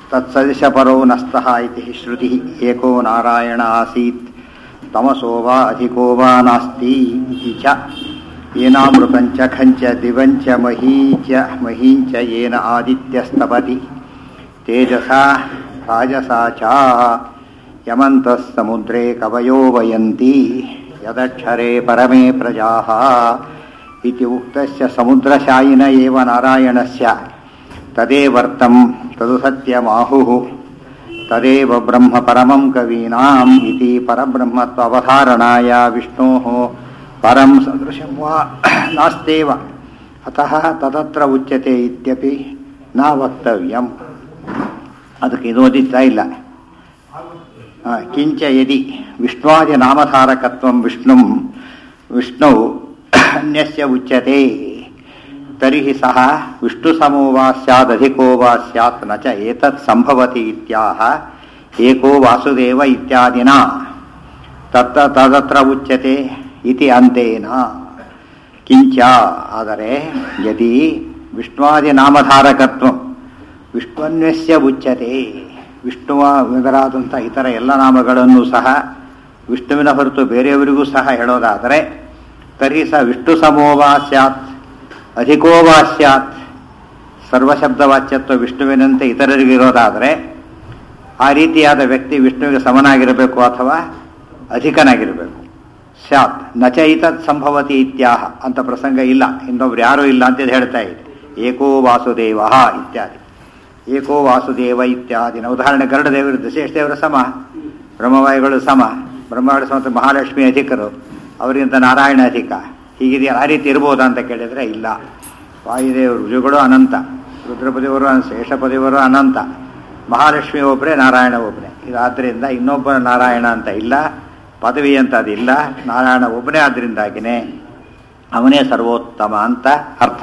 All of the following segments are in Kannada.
तत्सदृशपरो नस्तः इति श्रुतिः एको नारायण आसीत् तमसो वा अधिको वा नास्ति इति च येनामृतञ्च खञ्च दिवञ्च मही च महीञ्च येन आदित्यस्तपति तेजसा राजसा च यमन्तः समुद्रे कवयो वयन्ति यदक्षरे परमे प्रजाः इति उक्तस्य समुद्रशायिन एव नारायणस्य तदेवर्तं तदु सत्यमाहुः तदेव ब्रह्म परमं कवीनाम् इति परब्रह्मत्वावधारणाय विष्णोः परं सदृशं वा नास्त्येव अतः तदत्र उच्यते इत्यपि न वक्तव्यम् ಅದಕ್ಕೆ ಇದು ಓದಿಸ್ತಾ ಇಲ್ಲ ಆ, ಕಿಂಚ ಯದಿ ವಿಷ್ಣುವಾದಿ ನಾಮಧಾರಕತ್ವಂ ವಿಷ್ಣುಂ ವಿಷ್ಣು ಅನ್ಯಸ್ಯ ಉಚ್ಯತೆ ತರ್ಹಿ ಸಹ ವಿಷ್ಣುಸಮೋ ವಾ ಸ್ಯಾದಧಿಕೋ ವಾ ಸ್ಯಾತ್ ನ ಚ ಏತತ್ ಸಂಭವತಿ ಇತ್ಯಾಹ ಏಕೋ ವಾಸುದೇವ ಇತ್ಯಾದಿನ ತತ್ತ ತದತ್ರ ಉಚ್ಯತೆ ಇತಿ ಅಂತೇನ ಕಿಂಚ ಆದರೆ ಯದಿ ವಿಷ್ಣುವಾದಿ ನಾಮಧಾರಕತ್ವ ವಿಷ್ಣುವನ್ಯಸ್ಯ ಉಚ್ಯತೆ ವಿಷ್ಣುವ ವಿವರಾದಂಥ ಇತರ ಎಲ್ಲ ನಾಮಗಳನ್ನು ಸಹ ವಿಷ್ಣುವಿನ ಹೊರತು ಬೇರೆಯವರಿಗೂ ಸಹ ಹೇಳೋದಾದರೆ ತರ್ಹಿ ಸ ವಿಷ್ಣು ಸಮೋವಾ ಸ್ಯಾತ್ ಅಧಿಕೋವಾ ಸ್ಯಾತ್ ಸರ್ವಶಬ್ದವಾಚ್ಯತ್ವ ವಿಷ್ಣುವಿನಂತೆ ಇತರರಿಗೆ ಇರೋದಾದರೆ ಆ ರೀತಿಯಾದ ವ್ಯಕ್ತಿ ವಿಷ್ಣುವಿಗೆ ಸಮನಾಗಿರಬೇಕು ಅಥವಾ ಅಧಿಕನಾಗಿರಬೇಕು ಸ್ಯಾತ್ ನಚ ಇತತ್ ಸಂಭವತಿ ಇತ್ಯಾಹ ಅಂತ ಪ್ರಸಂಗ ಇಲ್ಲ ಇನ್ನೊಬ್ರು ಯಾರೂ ಇಲ್ಲ ಅಂತ ಹೇಳ್ತಾ ಇದೆ ಏಕೋ ವಾಸುದೇವ ಇತ್ಯಾದಿ ಏಕೋ ವಾಸುದೇವ ಇತ್ಯಾದಿನ ಉದಾಹರಣೆ ಗರುಡ ದೇವರು ದಶೇಷ ದೇವರ ಸಮ ಬ್ರಹ್ಮವಾಯುಗಳು ಸಮ ಬ್ರಹ್ಮವಾಯು ಸಮ ಮಹಾಲಕ್ಷ್ಮಿ ಅಧಿಕರು ಅವರಿಗಿಂತ ನಾರಾಯಣ ಅಧಿಕ ಹೀಗಿದೆ ಆ ರೀತಿ ಇರ್ಬೋದಾ ಅಂತ ಕೇಳಿದರೆ ಇಲ್ಲ ವಾಯುದೇವರು ರುಜುಗಳು ಅನಂತ ರುದ್ರಪದಿವರು ಶೇಷಪದಿವರು ಅನಂತ ಮಹಾಲಕ್ಷ್ಮಿ ಒಬ್ಬರೇ ನಾರಾಯಣ ಒಬ್ಬನೇ ಇದಾದ್ದರಿಂದ ಇನ್ನೊಬ್ಬ ನಾರಾಯಣ ಅಂತ ಇಲ್ಲ ಪದವಿ ಅಂತ ಅದಿಲ್ಲ ನಾರಾಯಣ ಒಬ್ಬನೇ ಆದ್ದರಿಂದಾಗಿನೇ ಅವನೇ ಸರ್ವೋತ್ತಮ ಅಂತ ಅರ್ಥ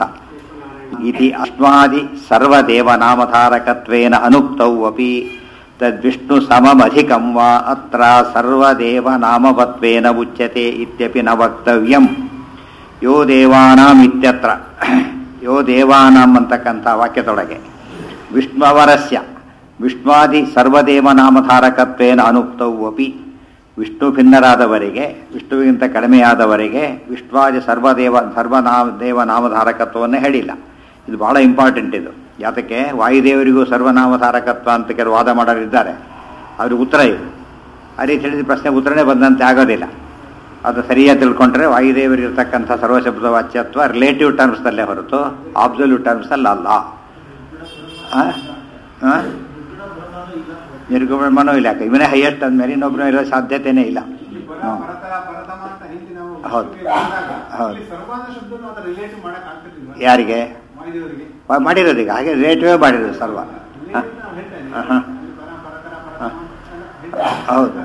ಇತಿ ಅಸ್ಮಾದಿ ಸರ್ವದೇವನಾಮಧಾರಕತ್ವೇನ ಅನುಕ್ತೌ ಅಪಿ ತದ್ವಿಷ್ಣು ಸಮಮಧಿಕಂ ವಾ ಅತ್ರ ಸರ್ವದೇವನಾಮವತ್ವೇನ ಉಚ್ಯತೆ ಇತ್ಯಪಿ ನ ವಕ್ತವ್ಯಂ ಯೋ ದೇವಾನಾಂ ಇತ್ಯತ್ರ ಯೋ ದೇವಾನಾಂ ಅಂತಕ್ಕಂಥ ವಾಕ್ಯದೊಳಗೆ ವಿಷ್ಣುವರಸ್ಯ ವಿಷ್ಣುವಾದಿ ಸರ್ವದೇವನಾಮಧಾರಕತ್ವೇನ ಅನುಕ್ತೌ ಅಪಿ ವಿಷ್ಣು ಭಿನ್ನರಾದವರಿಗೆ ವಿಷ್ಣುವಿಗಿಂತ ಕಡಿಮೆಯಾದವರಿಗೆ ವಿಷ್ಣುವಾದಿ ಸರ್ವದೇವ ಸರ್ವನಾಮ ದೇವ ನಾಮಧಾರಕತ್ವವನ್ನು ಹೇಳಿಲ್ಲ ಇದು ಬಹಳ ಇಂಪಾರ್ಟೆಂಟ್ ಇದು ಯಾತಕ್ಕೆ ವಾಯುದೇವರಿಗೂ ಸರ್ವನಾಮಧಾರಕತ್ವ ಅಂತ ಕೆಲವು ವಾದ ಮಾಡೋರಿದ್ದಾರೆ ಅವ್ರಿಗೆ ಉತ್ತರ ಇದು ಆ ರೀತಿ ಹೇಳಿದ ಪ್ರಶ್ನೆ ಉತ್ತರನೇ ಬಂದಂತೆ ಆಗೋದಿಲ್ಲ ಅದು ಸರಿಯಾಗಿ ತಿಳ್ಕೊಂಡ್ರೆ ವಾಯುದೇವರಿಗಿರ್ತಕ್ಕಂಥ ಸರ್ವಶಬ್ದ ವಾಚ್ಯತ್ವ ರಿಲೇಟಿವ್ ಟರ್ಮ್ಸ್ನಲ್ಲೇ ಹೊರತು ಆಬ್ಸಲ್ಯೂಟ್ ಟರ್ಮ್ಸಲ್ಲಿ ಅಲ್ಲ ನಿರ್ಗುಣಮನೂ ಇಲ್ಲ ಯಾಕೆ ಇವನೇ ಹೈಯೆಸ್ಟ್ ಅಂದಮೇಲೆ ಇನ್ನೊಬ್ಬರು ಇರೋ ಸಾಧ್ಯತೆನೇ ಇಲ್ಲ ಹ್ಮ್. ಹೌದು. ಹೌದು. ಯಾರಿಗೆ ವ- ಮಾಡಿರೋದು ಈಗ ಹಾಗೆ ರಿಲೇಟಿವೇ ಮಾಡಿರೋದು ಸರ್ವ ಹ? ಹ, ಹ. ಹೌದು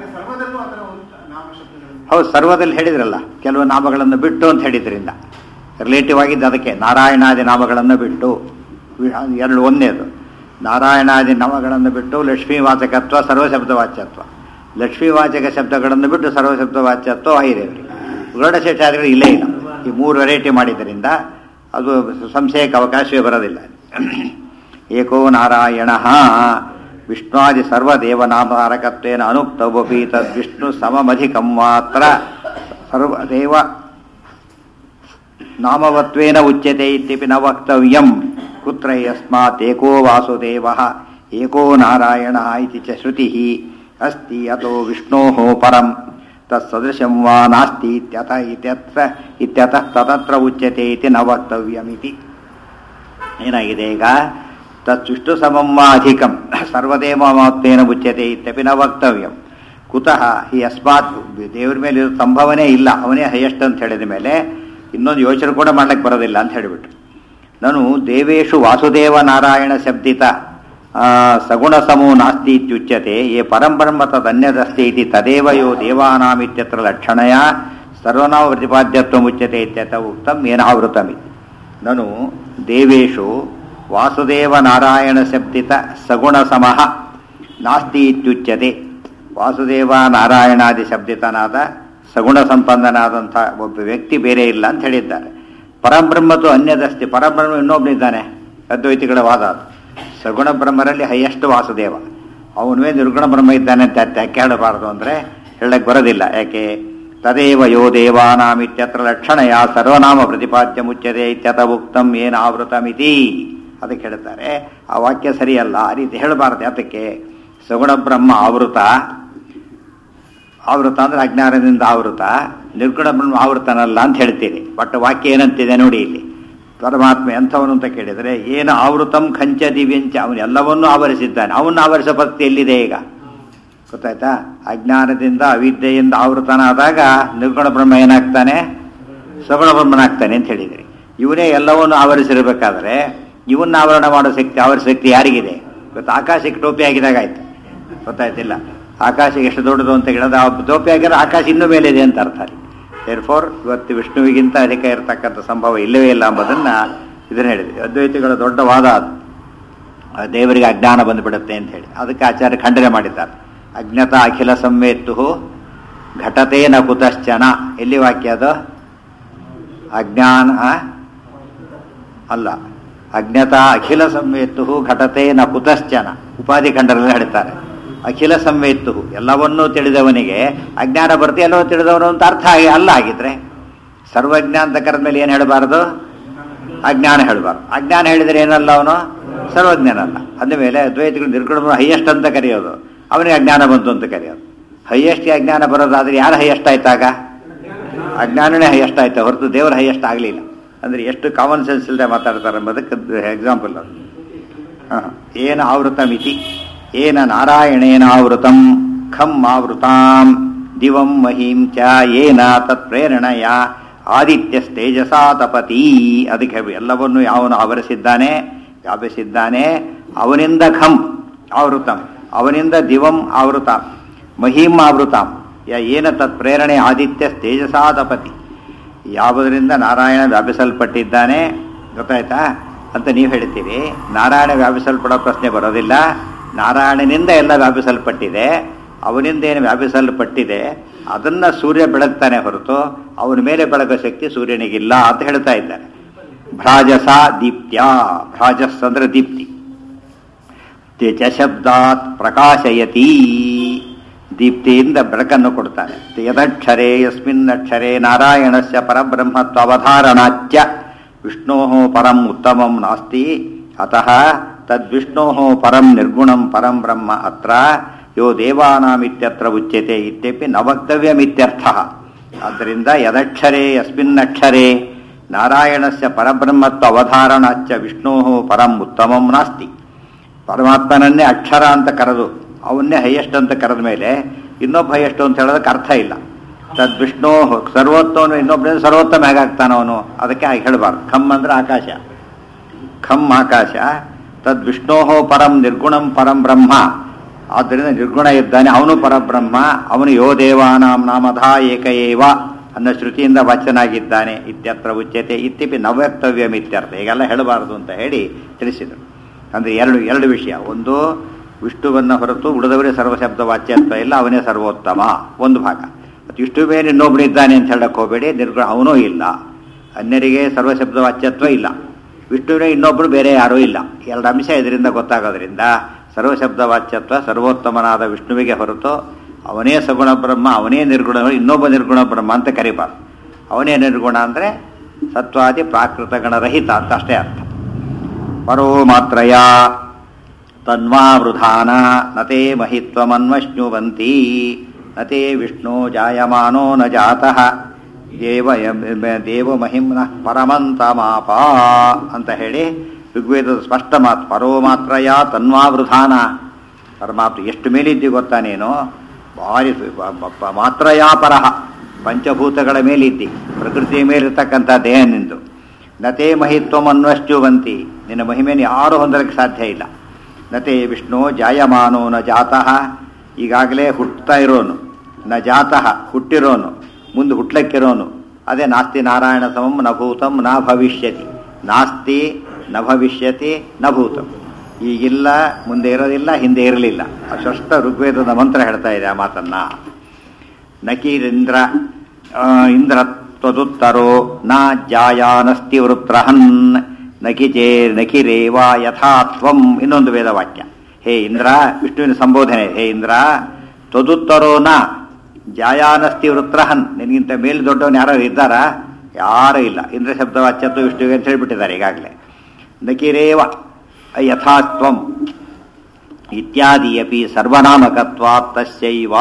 ಹೌದು ಸರ್ವದಲ್ಲಿ ಹೇಳಿದ್ರಲ್ಲ ಕೆಲವು ನಾಮಗಳನ್ನು ಬಿಟ್ಟು ಅಂತ ಹೇಳಿದ್ರಿಂದ ರಿಲೇಟಿವ್ ಆಗಿದ್ದು ಅದಕ್ಕೆ ನಾರಾಯಣಾದಿ ನಾಮಗಳನ್ನು ಬಿಟ್ಟು ವಿ- ಅದು ಎರಡು ಒಂದೇದು ನಾರಾಯಣಾದಿ ನಾಮಗಳನ್ನು ಬಿಟ್ಟು ಲಕ್ಷ್ಮೀ ವಾಚಕತ್ವ ಸರ್ವಶಬ್ದ ವಾಚ್ಯತ್ವ ಲಕ್ಷ್ಮೀ ವಾಚಕ ಶಬ್ದಗಳನ್ನು ಬಿಟ್ಟು ಸರ್ವಶಬ್ದ ವಾಚ್ಯತ್ವ ವಾಯುದೇವರಿಗೆ ಗರುಡಶೇಷಾದಿಗಳು ಇಲ್ಲೇ ಇಲ್ಲ ಈ ಮೂರು ವೆರೈಟಿ ಮಾಡಿದ್ದರಿಂದ ಅದು ಸಂಶಯಕ್ಕೆ ಅವಕಾಶವೇ ಬರೋದಿಲ್ಲ ಏಕೋ ನಾರಾಯಣ ವಿಷ್ಣುವಾದಿ ಸರ್ವದೇವನಾಮಧಾರಕತ್ವೇನ ಅನುಕ್ತವಪಿ ತದ್ವಿಷ್ಣು ಸಮಮಧಿಕಂ ಮಾತ್ರ ಸರ್ವದೇವ ನಾಮವತ್ವೇನ ಉಚ್ಯತೆ ಇತ್ಯಪಿ ನ ವಕ್ತವ್ಯಂ ಕುತ್ರ ಯಸ್ಮಾತ್ ಏಕೋ ವಾಸುದೇವ ಏಕೋ ನಾರಾಯಣ ಇತಿ ಚ ಶ್ರುತಿ ಅಸ್ತಿ ಅತೋ ವಿಷ್ಣೋ ಪರಂ ತತ್ಸದೃಶಂ ವಾ ನಾಸ್ತಿ ಇತ್ಯತ ಇತ್ಯತ್ರ ಇತ್ಯತಃ ತತತ್ರ ಉಚ್ಯತೆ ಇತಿ ನ ವಕ್ತವ್ಯಮಿತಿ ಏನಾಗಿದೆ ಈಗ ತತ್ವಿಷ್ಟು ಸಮಂ ವಾ ಅಧಿಕಂ ಸರ್ವದೇವಮಾತ್ಮೇನ ಮುಚ್ಯತೆ ಇತ್ಯಪಿ ನ ವಕ್ತವ್ಯಂ ಕುತಃ ಈ ಅಸ್ಮಾತ್ ದೇವ್ರ ಮೇಲೆ ಇರೋ ಸಂಭವನೇ ಇಲ್ಲ ಅವನೇ ಹೈಯೆಸ್ಟ್ ಅಂತ ಹೇಳಿದ ಮೇಲೆ ಇನ್ನೊಂದು ಯೋಚನೆ ಕೂಡ ಮಾಡ್ಲಿಕ್ಕೆ ಬರೋದಿಲ್ಲ ಅಂತ ಹೇಳಿಬಿಟ್ಟು ನಾನು ದೇವೇಶು ವಾಸುದೇವ ನಾರಾಯಣ ಶಬ್ದಿತ ಆ, ಸಗುಣ ಸಮೋ ನಾಸ್ತಿ ಇತ್ಯುಚ್ಯತೆ ಯೇ ಪರಂಬ್ರಹ್ಮ ತದನ್ಯದಸ್ತಿ ಇತಿ ತದೇವ ಯೋ ದೇವಾನಾಮಿತ್ಯತ್ರ ಲಕ್ಷಣಯ ಸರ್ವನಾಮ ಪ್ರತಿಪಾದ್ಯತ್ವ ಮುಚ್ಯತೆ ಇತ್ಯತ ಉಕ್ತಂ ಏನಾವೃತಮಿತಿ ನನು ದೇವೇಶು ವಾಸುದೇವ ನಾರಾಯಣ ಶಬ್ದಿತ ಸಗುಣ ಸಮಃ ನಾಸ್ತಿ ಇತ್ಯುಚ್ಯತೆ ವಾಸುದೇವ ನಾರಾಯಣಾದಿ ಶಬ್ದಿತನಾದ ಸಗುಣ ಸಂಪನ್ನನಾದಂಥ ಒಬ್ಬ ವ್ಯಕ್ತಿ ಬೇರೆ ಇಲ್ಲ ಅಂತ ಹೇಳಿದ್ದಾರೆ ಪರಬ್ರಹ್ಮತು ಅನ್ಯದಸ್ತಿ ಪರಬ್ರಹ್ಮ ಇನ್ನೊಬ್ಬನಿದ್ದಾನೆ ಅದ್ವೈತಿಗಳ ವಾದ ಅದು ಸಗುಣ ಬ್ರಹ್ಮರಲ್ಲಿ ಹೈಯೆಸ್ಟ್ ವಾಸುದೇವ ಅವನುವೇ ನಿರ್ಗುಣ ಬ್ರಹ್ಮ ಇದ್ದಾನೆ ಅಂತ ಯಾಕೆ ಹೇಳಬಾರದು ಅಂದರೆ ಹೇಳಕ್ಕೆ ಬರೋದಿಲ್ಲ ಯಾಕೆ ತದೇವ ಯೋ ದೇವಾನಾಮಿತ್ಯತ್ರ ಲಕ್ಷಣಯ ಸರ್ವನಾಮ ಪ್ರತಿಪಾದ್ಯ ಮುಚ್ಯತೆ ಇತ್ಯತ ಉಕ್ತಂ ಏನ ಆವೃತಮಿತಿ ಅದಕ್ಕೆ ಹೇಳ್ತಾರೆ ಆ ವಾಕ್ಯ ಸರಿಯಲ್ಲ ಆ ರೀತಿ ಹೇಳಬಾರದು ಯಾತಕ್ಕೆ ಸಗುಣ ಬ್ರಹ್ಮ ಆವೃತ ಆವೃತ ಅಂದ್ರೆ ಅಜ್ಞಾನದಿಂದ ಆವೃತ ನಿರ್ಗುಣ ಬ್ರಹ್ಮ ಆವೃತನಲ್ಲ ಅಂತ ಹೇಳ್ತೀರಿ ಬಟ್ ವಾಕ್ಯ ಏನಂತಿದೆ ನೋಡಿ ಇಲ್ಲಿ ಪರಮಾತ್ಮ ಎಂಥವನು ಅಂತ ಕೇಳಿದರೆ ಏನು ಆವೃತಂ ಖಂಚ ದಿವ್ಯಂಚ ಅವನು ಎಲ್ಲವನ್ನೂ ಆವರಿಸಿದ್ದಾನೆ ಅವನ್ನ ಆವರಿಸೋ ಪದ್ಧತಿ ಎಲ್ಲಿದೆ ಈಗ ಗೊತ್ತಾಯ್ತಾ ಅಜ್ಞಾನದಿಂದ ಅವಿದ್ಯೆಯಿಂದ ಆವೃತನಾದಾಗ ನಿರ್ಗುಣ ಬ್ರಹ್ಮ ಏನಾಗ್ತಾನೆ ಸಗುಣ ಬ್ರಹ್ಮನಾಗ್ತಾನೆ ಅಂತ ಹೇಳಿದ್ರಿ ಇವನೇ ಎಲ್ಲವನ್ನೂ ಆವರಿಸಿರ್ಬೇಕಾದ್ರೆ ಇವನ್ನ ಆವರಣ ಮಾಡೋ ಶಕ್ತಿ ಆವರಿಸೋ ಶಕ್ತಿ ಯಾರಿಗಿದೆ ಇವತ್ತು ಆಕಾಶಕ್ಕೆ ಟೋಪಿ ಆಗಿದಾಗ ಆಯ್ತು ಗೊತ್ತಾಯ್ತಿಲ್ಲ ಆಕಾಶ ಎಷ್ಟು ದೊಡ್ಡದು ಅಂತ ಹೇಳಿದ್ರೆ ಆ ಟೋಪಿ ಆಗಿರೋ ಆಕಾಶ ಇನ್ನೂ ಮೇಲಿದೆ ಅಂತ ಅರ್ಥ ದೇರ್ ಫೋರ್ ಇವತ್ತು ವಿಷ್ಣುವಿಗಿಂತ ಅಧಿಕ ಇರತಕ್ಕಂಥ ಸಂಭವ ಇಲ್ಲವೇ ಇಲ್ಲ ಎಂಬುದನ್ನ ಇದನ್ನ ಹೇಳಿದ್ವಿ ಅದ್ವೈತಿಗಳ ದೊಡ್ಡ ವಾದ ಅದು ಆ ದೇವರಿಗೆ ಅಜ್ಞಾನ ಬಂದುಬಿಡುತ್ತೆ ಅಂತ ಹೇಳಿ ಅದಕ್ಕೆ ಆಚಾರ್ಯ ಖಂಡನೆ ಮಾಡಿದ್ದಾರೆ ಅಜ್ಞತ ಅಖಿಲ ಸಂವೇತ್ತು ಘಟತೇನ ಕುತಶ್ಚನ ಎಲ್ಲಿ ವಾಕ್ಯ ಅದು ಅಜ್ಞಾನ ಅಲ್ಲ ಅಜ್ಞತ ಅಖಿಲ ಸಂವೇತ್ತು ಘಟತೇನ ಕುತಶ್ಚನ ಉಪಾಧಿ ಖಂಡರಲ್ಲಿ ಹೇಳ್ತಾರೆ ಅಖಿಲ ಸಂವೇತ್ತು ಎಲ್ಲವನ್ನೂ ತಿಳಿದವನಿಗೆ ಅಜ್ಞಾನ ಬರ್ತಿ ಎಲ್ಲವೂ ತಿಳಿದವನು ಅಂತ ಅರ್ಥ ಆಗಿ ಅಲ್ಲ ಆಗಿದ್ರೆ ಸರ್ವಜ್ಞ ಅಂತ ಕರೆದ ಮೇಲೆ ಏನು ಹೇಳಬಾರ್ದು ಅಜ್ಞಾನ ಹೇಳಬಾರ್ದು ಅಜ್ಞಾನ ಹೇಳಿದರೆ ಏನಲ್ಲ ಅವನು ಸರ್ವಜ್ಞನಲ್ಲ ಅಂದಮೇಲೆ ದ್ವೈತಗಳು ನಿರ್ಗುಣ ಹೈಯೆಸ್ಟ್ ಅಂತ ಕರೆಯೋದು ಅವನಿಗೆ ಅಜ್ಞಾನ ಬಂತು ಅಂತ ಕರೆಯೋದು ಹೈಯೆಸ್ಟ್ ಅಜ್ಞಾನ ಬರೋದಾದ್ರೆ ಯಾರು ಹೈಯೆಸ್ಟ್ ಆಯ್ತಾಗ ಅಜ್ಞಾನನೇ ಹೈಯೆಸ್ಟ್ ಆಯ್ತಾ ಹೊರತು ದೇವರು ಹೈಯೆಸ್ಟ್ ಆಗಲಿಲ್ಲ ಅಂದ್ರೆ ಎಷ್ಟು ಕಾಮನ್ ಸೆನ್ಸ್ ಇಲ್ಲದೆ ಮಾತಾಡ್ತಾರೆ ಎಂಬುದಕ್ಕೆ ಎಕ್ಸಾಂಪಲ್ ಅದು ಹ. ಏನ ಆವೃತ ಮಿತಿ ಏನ ನಾರಾಯಣೇನ ಆವೃತಂ ಖಂ ಆವೃತಾಂ ದಿವಂ ಮಹೀಂ ಚ ಏನ ತತ್ಪ್ರೇರಣೆಯ ಆದಿತ್ಯಸ್ತೇಜಸಾ ತಪತಿ ಅದಕ್ಕೆ ಹೇಳಿ, ಎಲ್ಲವನ್ನು ಯಾವನು ಆವರಿಸಿದ್ದಾನೆ ವ್ಯಾಪಿಸಿದ್ದಾನೆ ಅವನಿಂದ ಖಂ ಆವೃತಂ ಅವನಿಂದ ದಿವಂ ಆವೃತಾಂ ಮಹೀಂ ಆವೃತಾಂ ಯ ಏನ ತತ್ಪ್ರೇರಣೆ ಆದಿತ್ಯ ತೇಜಸಾ ತಪತಿ ಯಾವುದರಿಂದ ನಾರಾಯಣ ವ್ಯಾಪಿಸಲ್ಪಟ್ಟಿದ್ದಾನೆ ಗೊತ್ತಾಯ್ತಾ ಅಂತ ನೀವು ಹೇಳ್ತೀರಿ ನಾರಾಯಣ ವ್ಯಾಪಿಸಲ್ಪಡೋ ಪ್ರಶ್ನೆ ಬರೋದಿಲ್ಲ ನಾರಾಯಣನಿಂದ ಎಲ್ಲ ವ್ಯಾಪಿಸಲ್ಪಟ್ಟಿದೆ ಅವನಿಂದ ಏನು ವ್ಯಾಪಿಸಲ್ಪಟ್ಟಿದೆ ಅದನ್ನ ಸೂರ್ಯ ಬೆಳಗ್ತಾನೆ ಹೊರತು ಅವನ ಮೇಲೆ ಬೆಳಗೋ ಶಕ್ತಿ ಸೂರ್ಯನಿಗಿಲ್ಲ ಅಂತ ಹೇಳ್ತಾ ಇದ್ದಾರೆ ಭ್ರಾಜಸ ದೀಪ್ತ್ಯ ಭ್ರಾಜಸ್ ಅಂದ್ರೆ ದೀಪ್ತಿ ತೇಜ ಶಬ್ದಾತ್ ಪ್ರಕಾಶಯತಿ ದೀಪ್ತಿಯಿಂದ ಬೆಳಕನ್ನು ಕೊಡ್ತಾನೆ ಯದಕ್ಷರೇ ಯಸ್ಮಿನ್ನಕ್ಷರೇ ನಾರಾಯಣಸ್ಯ ಪರಬ್ರಹ್ಮತ್ವ ಅವಧಾರಣಾಚ್ಯ ವಿಷ್ಣೋ ಪರಂ ಉತ್ತಮಂ ನಾಸ್ತಿ ಅತಃ ತದ್ವಿಷ್ಣೋ ಪರಂ ನಿರ್ಗುಣಂ ಪರಂ ಬ್ರಹ್ಮ ಅತ್ರ ಯೋ ದೇವಾನಾಮಿತ್ಯತ್ರ ಉಚ್ಯತೆ ಇತ್ಯಪಿ ನ ವಕ್ತವ್ಯಮಿತ್ಯರ್ಥ ಆದ್ದರಿಂದ ಯದಕ್ಷರೇ ಯಸ್ಮಿನ್ನಕ್ಷರೇ ನಾರಾಯಣಸ್ಯ ಪರಬ್ರಹ್ಮತ್ವ ಅವಧಾರಣಾಚ್ಯ ವಿಷ್ಣೋ ಪರಂ ಉತ್ತಮಂ ನಾಸ್ತಿ ಪರಮಾತ್ಮನನ್ನೇ ಅಕ್ಷರ ಅಂತ ಕರೆದು ಅವನ್ನೇ ಹೈಯೆಸ್ಟ್ ಅಂತ ಕರೆದ ಮೇಲೆ ಇನ್ನೊಬ್ಬ ಹೈಯೆಸ್ಟ್ ಅಂತ ಹೇಳೋದಕ್ಕೆ ಅರ್ಥ ಇಲ್ಲ ತದ್ ವಿಷ್ಣು ಸರ್ವೋತ್ತಮನು ಇನ್ನೊಬ್ಬ ಸರ್ವೋತ್ತಮ ಹೇಗಾಗ್ತಾನ ಅವನು ಅದಕ್ಕೆ ಹಾಗೆ ಹೇಳಬಾರ್ದು ಖಮ್ ಅಂದ್ರೆ ಆಕಾಶ ಖಮ್ ಆಕಾಶ ತದ್ ವಿಷ್ಣೋ ಪರಂ ನಿರ್ಗುಣಂ ಪರಂ ಬ್ರಹ್ಮ ಆದ್ದರಿಂದ ನಿರ್ಗುಣ ಇದ್ದಾನೆ ಅವನು ಪರಬ್ರಹ್ಮ ಅವನು ಯೋ ದೇವಾನಾಂ ನಾಮಧ ಏಕ ಏವ ಅನ್ನೋ ಶ್ರುತಿಯಿಂದ ವಚನಾಗಿದ್ದಾನೆ ಇತ್ಯತ್ರ ಉಚ್ಯತೆ ಇತ್ಯಪಿ ನವ್ಯಕ್ತವ್ಯಂ ಇತ್ಯರ್ಥ ಹೀಗೆಲ್ಲ ಹೇಳಬಾರದು ಅಂತ ಹೇಳಿ ತಿಳಿಸಿದರು ಅಂದರೆ ಎರಡು ಎರಡು ವಿಷಯ ಒಂದು ವಿಷ್ಣುವನ್ನ ಹೊರತು ಉಳಿದವರೇ ಸರ್ವಶಬ್ದ ವಾಚ್ಯತ್ವ ಇಲ್ಲ ಅವನೇ ಸರ್ವೋತ್ತಮ ಒಂದು ಭಾಗ ಮತ್ತು ವಿಷ್ಣು ಮೇಲೆ ಇನ್ನೊಬ್ಬನು ಇದ್ದಾನೆ ಅಂತ ಹೇಳಕ್ಕೆ ಹೋಗಬೇಡಿ ನಿರ್ಗುಣ ಅವನೂ ಇಲ್ಲ ಅನ್ಯರಿಗೆ ಸರ್ವಶಬ್ದ ವಾಚ್ಯತ್ವ ಇಲ್ಲ ವಿಷ್ಣುವಿನ ಇನ್ನೊಬ್ಬರು ಬೇರೆ ಯಾರೂ ಇಲ್ಲ ಎರಡು ಅಂಶ ಇದರಿಂದ ಗೊತ್ತಾಗೋದ್ರಿಂದ ಸರ್ವಶಬ್ದ ವಾಚ್ಯತ್ವ ಸರ್ವೋತ್ತಮನಾದ ವಿಷ್ಣುವಿಗೆ ಹೊರತು ಅವನೇ ಸಗುಣ ಬ್ರಹ್ಮ ಅವನೇ ನಿರ್ಗುಣ ಇನ್ನೊಬ್ಬ ನಿರ್ಗುಣ ಬ್ರಹ್ಮ ಅಂತ ಕರಿಬಾರ್ದು ಅವನೇ ನಿರ್ಗುಣ ಅಂದರೆ ಸತ್ವಾದಿ ಪ್ರಾಕೃತ ಗಣರಹಿತ ಅಂತ ಅಷ್ಟೇ ಅರ್ಥ ಪರೋ ಮಾತ್ರಯ ತನ್ವಾವೃಧಾನ ನತೆ ಮಹಿತ್ವಮನ್ವಶ್ನುವಂತಿ ನತೆ ವಿಷ್ಣು ಜಾಯಮಾನೋ ನ ಜಾತಃ ದೇವ ದೇವ ಮಹಿಮ್ನ ಪರಮಂತಮಾಪ ಅಂತ ಹೇಳಿ ಋಗ್ವೇದದ ಸ್ಪಷ್ಟ ಮಾತು ಪರೋ ಮಾತ್ರಯ ತನ್ವಾವೃಧಾನ ಪರಮಾತ್ಮ ಎಷ್ಟು ಮೇಲಿದ್ದಿ ಗೊತ್ತಾ ನೀನು ಭಾರಿ ಮಾತ್ರಯಾ ಪರಹ ಪಂಚಭೂತಗಳ ಮೇಲಿದ್ದಿ ಪ್ರಕೃತಿಯ ಮೇಲಿರ್ತಕ್ಕಂಥ ದೇಹ ನಿಂದು ನತೆ ಮಹಿತ್ವಮನ್ವಶ್ಚುವಂತಿ ನಿನ್ನ ಮಹಿಮೆಯನ್ನು ಯಾರು ಹೊಂದಲಿಕ್ಕೆ ಸಾಧ್ಯ ಇಲ್ಲ ನತೆ ವಿಷ್ಣು ಜಾಯಮಾನೋ ನ ಜಾತಃ ಈಗಾಗಲೇ ಹುಟ್ಟುತ್ತಾ ಇರೋನು ನ ಜಾತಃ ಹುಟ್ಟಿರೋನು ಮುಂದೆ ಹುಟ್ಲಕ್ಕಿರೋನು ಅದೇ ನಾಸ್ತಿ ನಾರಾಯಣ ಸಮಂ ನ ಭೂತಂ ನ ಭವಿಷ್ಯತಿ ನಾಸ್ತಿ ನ ಭವಿಷ್ಯತಿ ನ ಭೂತಂ ಈಗಿಲ್ಲ ಮುಂದೆ ಇರೋದಿಲ್ಲ ಹಿಂದೆ ಇರಲಿಲ್ಲ ಅಷ್ಟ ಋಗ್ವೇದದ ಮಂತ್ರ ಹೇಳ್ತಾ ಇದೆ ಆ ಮಾತನ್ನ ನಕೀರಿಂದ್ರ ಇಂದ್ರ ತ್ವದುತ್ತರೋ ನ ಜಾಯಾನಸ್ತಿ ವೃತ್ರಹನ್ ನಕಿಚೇ ನಕಿರೇವ ಯಥಾತ್ವಂ ಇನ್ನೊಂದು ವೇದವಾಕ್ಯ ಹೇ ಇಂದ್ರ ವಿಷ್ಣುವಿನ ಸಂಬೋಧನೆ ಹೇ ಇಂದ್ರ ತೊದುತ್ತರೋನ ಜಾಯಾನಸ್ತಿ ವೃತ್ರಹನ್ ನಿನಗಿಂತ ಮೇಲೆ ದೊಡ್ಡವನು ಯಾರು ಇದ್ದಾರಾ ಯಾರೂ ಇಲ್ಲ ಇಂದ್ರ ಶಬ್ದವಾಚ್ಯತ್ವ ವಿಷ್ಣುವಿಗೆ ಅಂತ ಹೇಳ್ಬಿಟ್ಟಿದ್ದಾರೆ ಈಗಾಗಲೇ ನಕಿರೇವ ಯಥಾತ್ವಂ ಇತ್ಯಾದಿ ಅಪಿ ಸರ್ವನಾಮಕತ್ವಾತ್ ತಸ್ಯೈವ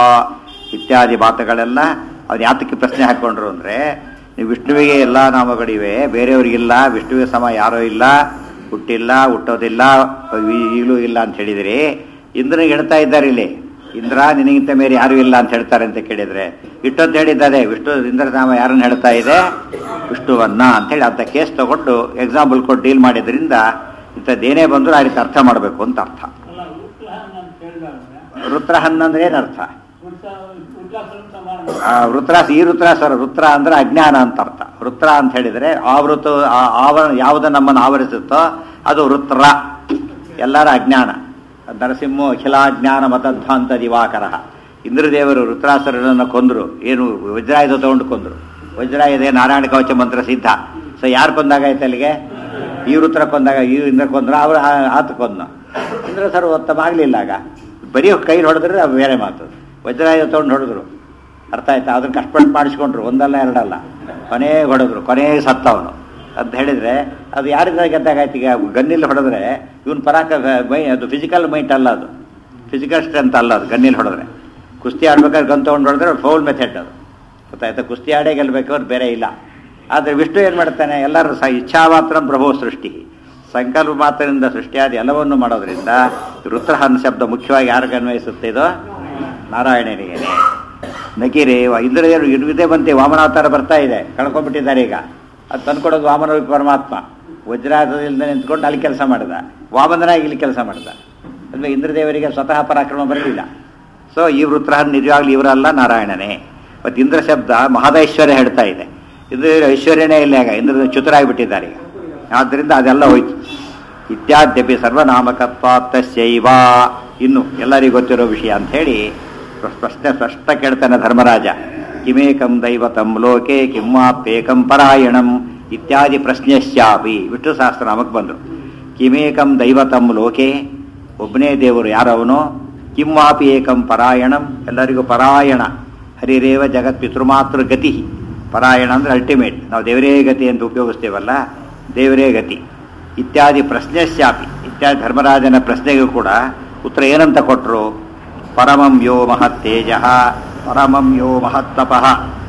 ಇತ್ಯಾದಿ ಮಾತುಗಳೆಲ್ಲ ಅವ್ರು ಯಾತಕ್ಕೆ ಪ್ರಶ್ನೆ ಹಾಕೊಂಡ್ರು ಅಂದರೆ ನೀವು ವಿಷ್ಣುವಿಗೆ ಎಲ್ಲ ನಾಮಗಳಿವೆ ಬೇರೆಯವರಿಗಿಲ್ಲ ವಿಷ್ಣುವಿಗೆ ಸಮ ಯಾರೂ ಇಲ್ಲ ಹುಟ್ಟಿಲ್ಲ ಹುಟ್ಟೋದಿಲ್ಲ ಈಗಲೂ ಇಲ್ಲ ಅಂತ ಹೇಳಿದಿರಿ ಇಂದ್ರನಿಗೆ ಹೇಳ್ತಾ ಇದ್ದಾರೆ ಇಲ್ಲಿ ಇಂದ್ರ ನಿನಗಿಂತ ಮೇಲೆ ಯಾರೂ ಇಲ್ಲ ಅಂತ ಹೇಳ್ತಾರೆ ಅಂತ ಕೇಳಿದ್ರೆ ಇಷ್ಟೊಂದು ಹೇಳಿದ್ದಾರೆ ವಿಷ್ಣು ಇಂದ್ರ ನಾಮ ಯಾರನ್ನು ಹೇಳ್ತಾ ಇದೆ ವಿಷ್ಣುವನ್ನ ಅಂತೇಳಿ ಅಂತ ಕೇಸ್ ತಗೊಂಡು ಎಕ್ಸಾಂಪಲ್ ಕೊಟ್ಟು ಡೀಲ್ ಮಾಡಿದ್ರಿಂದ ಇಂಥದ್ದೇನೇ ಬಂದರೂ ಆ ರೀತಿ ಅರ್ಥ ಮಾಡಬೇಕು ಅಂತ ಅರ್ಥ ಅಲ್ಲ ಉತ್ಸಾಹನ ಅಂತ ಹೇಳಿದಾಗ ರುದ್ರಹನ್ ಅಂದ್ರೆ ಏನರ್ಥ ಉತ್ಸಾಹ ಉಲ್ಲಾಸ ಸಮಾನ ಆ ವೃತ್ರಾಸ ಈ ವೃತ್ರಾಸರ ವೃತ್ರ ಅಂದ್ರೆ ಅಜ್ಞಾನ ಅಂತ ಅರ್ಥ ವೃತ್ರ ಅಂತ ಹೇಳಿದ್ರೆ ಆವೃತ ಆ- ಆವರಣ ಯಾವುದು ನಮ್ಮನ್ನು ಆವರಿಸುತ್ತೋ ಅದು ವೃತ್ರ ಎಲ್ಲರ ಅಜ್ಞಾನ ನರಸಿಂಹ ಅಖಿಲಾಜ್ಞಾನ ಮತಧ್ವಾಂತ ದಿವಾಕರ ಇಂದ್ರದೇವರು ವೃತ್ರಾಸುರನನ್ನು ಕೊಂದ್ರು ಏನು ವಜ್ರಾಯುಧ ತಗೊಂಡು ಕೊಂದ್ರು ವಜ್ರಾಯುಧ ನಾರಾಯಣ ಕವಚ ಮಂತ್ರ ಸಿದ್ಧ ಸೊ ಯಾರು ಕೊಂದಾಗಾಯ್ತು ಅಲ್ಲಿಗೆ ಈ ವೃತ್ರ ಕೊಂದಾಗ ಈ ಇಂದ್ರ ಕೊಂದ್ರು ಅವರು ಆತ ಕೊಂದ ಇಂದ್ರ ಸರ್ ಉತ್ತಮ ಆಗಲಿಲ್ಲ ಆಗ ಬರೀ ಕೈಲಿ ಹೊಡೆದ್ರೆ ಅದು ಬೇರೆ ಮಾತು ವಜ್ರಾಯುಧ ತಗೊಂಡು ಹೊಡೆದ್ರು ಅರ್ಥ ಆಯ್ತಾ ಅದನ್ನ ಕಷ್ಟಪಟ್ಟು ಮಾಡಿಸ್ಕೊಂಡ್ರು ಒಂದಲ್ಲ ಎರಡಲ್ಲ ಕೊನೆಗೆ ಹೊಡೆದ್ರು ಕೊನೆಗೆ ಸತ್ತವನು ಅಂತ ಹೇಳಿದ್ರೆ ಅದು ಯಾರಿಂದ ಗೆದ್ದಾಗಾಯ್ತು ಈಗ ಗನ್ನಿಲ್ ಹೊಡೆದ್ರೆ ಇವನ್ ಪರಾಕ ಮೈ ಅದು ಫಿಸಿಕಲ್ ಮೈಟ್ ಅಲ್ಲ ಅದು ಫಿಸಿಕಲ್ ಸ್ಟ್ರೆಂತ್ ಅಲ್ಲ ಅದು ಗನ್ನಿಲ್ ಹೊಡೆದ್ರೆ ಕುಸ್ತಿ ಆಡ್ಬೇಕಾದ್ರೆ ಗನ್ ತೊಗೊಂಡು ಹೊಡೆದ್ರೆ ಫೌಲ್ ಮೆಥಡ್ ಅದು ಗೊತ್ತಾಯ್ತಾ ಕುಸ್ತಿ ಆಡೇ ಗೆಲ್ಬೇಕು ಅವ್ರು ಬೇರೆ ಇಲ್ಲ ಆದರೆ ವಿಷ್ಣು ಏನು ಮಾಡ್ತಾನೆ ಎಲ್ಲರೂ ಸಹ ಇಚ್ಛಾ ಮಾತ್ರ ಪ್ರಭೋ ಸೃಷ್ಟಿ ಸಂಕಲ್ಪ ಮಾತ್ರದಿಂದ ಸೃಷ್ಟಿಯಾದ ಎಲ್ಲವನ್ನೂ ಮಾಡೋದ್ರಿಂದ ರುದ್ರಹನ್ ಶಬ್ದ ಮುಖ್ಯವಾಗಿ ಯಾರಿಗೆ ಅನ್ವಯಿಸುತ್ತೆ ಇದು ನಾರಾಯಣನಿಗೆ ನಕಿರೇವ ಇಂದ್ರದೇವರು ಇದೇ ಬಂತೆ ವಾಮನಾವತಾರ ಬರ್ತಾ ಇದೆ ಕಳ್ಕೊಂಡ್ಬಿಟ್ಟಿದ್ದಾರೆ ಈಗ ಅದು ತಂದ್ಕೊಡೋದು ವಾಮನ ಪರಮಾತ್ಮ ವಜ್ರಾದಿಂದ ನಿಂತ್ಕೊಂಡು ಅಲ್ಲಿ ಕೆಲಸ ಮಾಡಿದ ವಾಮನನಾಗಿ ಇಲ್ಲಿ ಕೆಲಸ ಮಾಡಿದ ಅಂದ್ರೆ ಇಂದ್ರದೇವರಿಗೆ ಸ್ವತಃ ಪರಾಕ್ರಮ ಬರಲಿಲ್ಲ ಸೊ ಈ ವೃತ್ರಹನ್ ನಿಜವಾಗ್ಲೂ ಇವರಲ್ಲ ನಾರಾಯಣನೇ ಮತ್ತು ಇಂದ್ರ ಶಬ್ದ ಮಹದೈಶ್ವರ್ಯ ಹೇಳ್ತಾ ಇದೆ ಇದು ಐಶ್ವರ್ಯನೇ ಇಲ್ಲ ಈಗ ಇಂದ್ರ ಚ್ಯುತರಾಗಿಬಿಟ್ಟಿದ್ದಾರೆ ಈಗ ಆದ್ದರಿಂದ ಅದೆಲ್ಲ ಹೋಯ್ತು ಇತ್ಯಾದ್ಯಪಿ ಸರ್ವನಾಮಕತ್ವಾತ್ತಸ್ಯೈವ ಇನ್ನು ಎಲ್ಲರಿಗೂ ಗೊತ್ತಿರೋ ವಿಷಯ ಅಂತ ಹೇಳಿ ಪ್ರಶ್ನೆ ಸ್ಪಷ್ಟ ಕೇಳ್ತಾನೆ ಧರ್ಮರಾಜ ಕಿಮೇಕಂ ದೈವತಂ ಲೋಕೆ ಕಿಮ್ಮಾಪ್ಯೇಕಂ ಪರಾಯಣಂ ಇತ್ಯಾದಿ ಪ್ರಶ್ನೆಶ್ಯಾಪಿ ವಿಷ್ಣು ಸಹಸ್ರನಾಮಕ್ಕೆ ಬಂದರು ಕಿಮೇಕಂ ದೈವತಂ ಲೋಕೆ ಒಬ್ಬನೇ ದೇವರು ಯಾರವನು ಕಿಮ್ಮಾಪಿ ಏಕಂ ಪರಾಯಣಂ ಎಲ್ಲರಿಗೂ ಪರಾಯಣ ಹರಿರೇವ ಜಗತ್ ಪಿತೃಮಾತೃ ಗತಿ ಪರಾಯಣ ಅಂದ್ರೆ ಅಲ್ಟಿಮೇಟ್ ನಾವು ದೇವರೇ ಗತಿ ಅಂತ ಉಪಯೋಗಿಸ್ತೇವಲ್ಲ ದೇವರೇ ಗತಿ ಇತ್ಯಾದಿ ಪ್ರಶ್ನೆಶ್ಯಾಪಿ ಇತ್ಯಾದಿ ಧರ್ಮರಾಜನ ಪ್ರಶ್ನೆಗೂ ಕೂಡ ಉತ್ತರ ಏನಂತ ಕೊಟ್ಟರು ಪರಮಂ ಯೋ ಮಹತ್ತೇಜ ಪರಮಂ ಯೋ ಮಹತ್ತಪಃ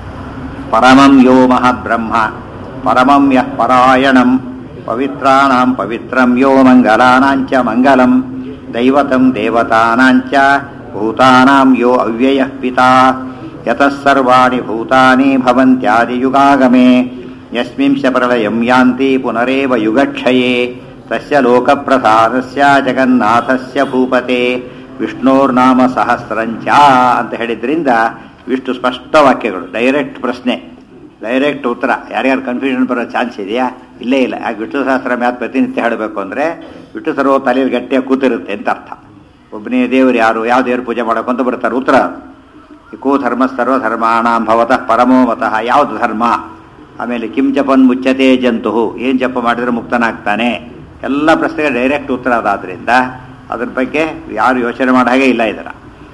ಪರಮಂ ಯೋ ಮಹದ್ಬ್ರಹ್ಮ ಪರಮಂ ಯಃ ಪರಾಯಣಂ ಪವಿತ್ರಾಣಾಂ ಪವಿತ್ರಂ ಯೋ ಮಂಗಲಾನಾಂಚ ಮಂಗಲಂ ದೈವತಂ ದೇವತಾನಾಂಚ ಭೂತಾನಾಂ ಯೋ ಅವ್ಯಯಃ ಪಿತಾ ಯತಃ ಸರ್ವಾಣಿ ಭೂತಾನಿ ಭವಂತ್ಯಾದಿಯುಗಾಗಮೆ ಯಸ್ಮಿಂಶ ಪ್ರಳಯಂ ಯಾಂತಿ ಪುನರೇವ ಯುಗಕ್ಷಯೇ ತಸ್ಯ ಲೋಕಪ್ರಸಾದಸ್ಯ ಜಗನ್ನಾಥಸ್ಯ ಭೂಪತೆ ವಿಷ್ಣೋರ್ನಾಮ ಸಹಸ್ರಂಚ ಅಂತ ಹೇಳಿದ್ರಿಂದ ವಿಷ್ಣು ಸ್ಪಷ್ಟ ವಾಕ್ಯಗಳು ಡೈರೆಕ್ಟ್ ಪ್ರಶ್ನೆ ಡೈರೆಕ್ಟ್ ಉತ್ತರ ಯಾರ್ಯಾರು ಕನ್ಫ್ಯೂಷನ್ ಬರೋ ಚಾನ್ಸ್ ಇದೆಯಾ ಇಲ್ಲೇ ಇಲ್ಲ ಯಾಕೆ ವಿಷ್ಣು ಸಹಸ್ರ ಮ್ಯಾತ್ ಪ್ರತಿನಿತ್ಯ ಹೇಳಬೇಕು ಅಂದರೆ ವಿಷ್ಣು ಸರ್ವ ತಲೆಯಲ್ಲಿ ಗಟ್ಟಿಯಾಗಿ ಕೂತಿರುತ್ತೆ ಅಂತ ಅರ್ಥ ಒಬ್ಬನೇ ದೇವರು ಯಾರು ಯಾವ ದೇವ್ರ ಪೂಜೆ ಮಾಡೋಕೆ ಅಂತ ಬರ್ತಾರೆ ಉತ್ತರ ಕೋ ಧರ್ಮ ಸರ್ವಧರ್ಮಾಣಾಂ ಭವತಃ ಪರಮೋ ಮತಃ ಯಾವುದು ಧರ್ಮ ಆಮೇಲೆ ಕಿಂ ಜಪನ್ ಮುಚ್ಚತೆ ಜಂತು ಏನು ಜಪ ಮಾಡಿದ್ರೆ ಮುಕ್ತನಾಗ್ತಾನೆ ಎಲ್ಲ ಪ್ರಶ್ನೆಗೆ ಡೈರೆಕ್ಟ್ ಉತ್ತರ ಅದಾದ್ರಿಂದ ಅದ್ರ ಬಗ್ಗೆ ಯಾರು ಯೋಚನೆ ಮಾಡೋ ಹಾಗೆ ಇಲ್ಲ ಇದರ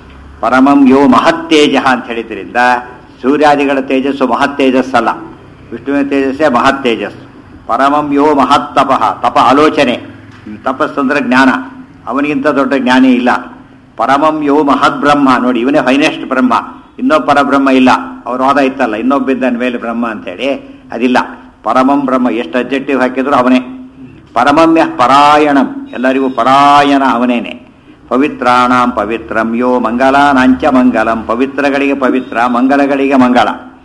ಪರಮಂ ಯೋ ಮಹತ್ತೇಜ ಅಂತ ಹೇಳಿದ್ರಿಂದ ಸೂರ್ಯಾದಿಗಳ ತೇಜಸ್ಸು ಮಹತ್ತೇಜಸ್ಸಲ್ಲ ವಿಷ್ಣುವಿನ ತೇಜಸ್ಸೇ ಮಹತ್ತೇಜಸ್ಸು ಪರಮಂ ಯೋ ಮಹತ್ತಪಃ ತಪ ಆಲೋಚನೆ ತಪಸ್ಸಂದ್ರೆ ಜ್ಞಾನ ಅವನಿಗಿಂತ ದೊಡ್ಡ ಜ್ಞಾನಿ ಇಲ್ಲ ಪರಮಂ ಯೋ ಮಹದ್ಬ್ರಹ್ಮ ನೋಡಿ ಇವನೇ ಫೈನೆಸ್ಟ್ ಬ್ರಹ್ಮ ಇನ್ನೊಬ್ಬ ಪರಬ್ರಹ್ಮ ಇಲ್ಲ ಅವ್ರ ವಾದ ಇತ್ತಲ್ಲ ಇನ್ನೊಬ್ಬಿದ್ದನ ಮೇಲೆ ಬ್ರಹ್ಮ ಅಂತೇಳಿ ಅದಿಲ್ಲ ಪರಮಂ ಬ್ರಹ್ಮ ಎಷ್ಟು ಅಬ್ಜೆಕ್ಟಿವ್ ಹಾಕಿದ್ರು ಅವನೇ ಪರಮಮ್ಯ ಪರಾಯಣಂ ಎಲ್ಲರಿಗೂ ಪರಾಯಣ ಅವನೇನೆ ಪವಿತ್ರಾಣಾಂ ಪವಿತ್ರಂ ಯೋ ಮಂಗಲಾನಾಂಚ ಮಂಗಲಂ ಪವಿತ್ರಗಳಿಗೆ ಪವಿತ್ರ ಮಂಗಲಗಳಿಗೆ ಮಂಗಳ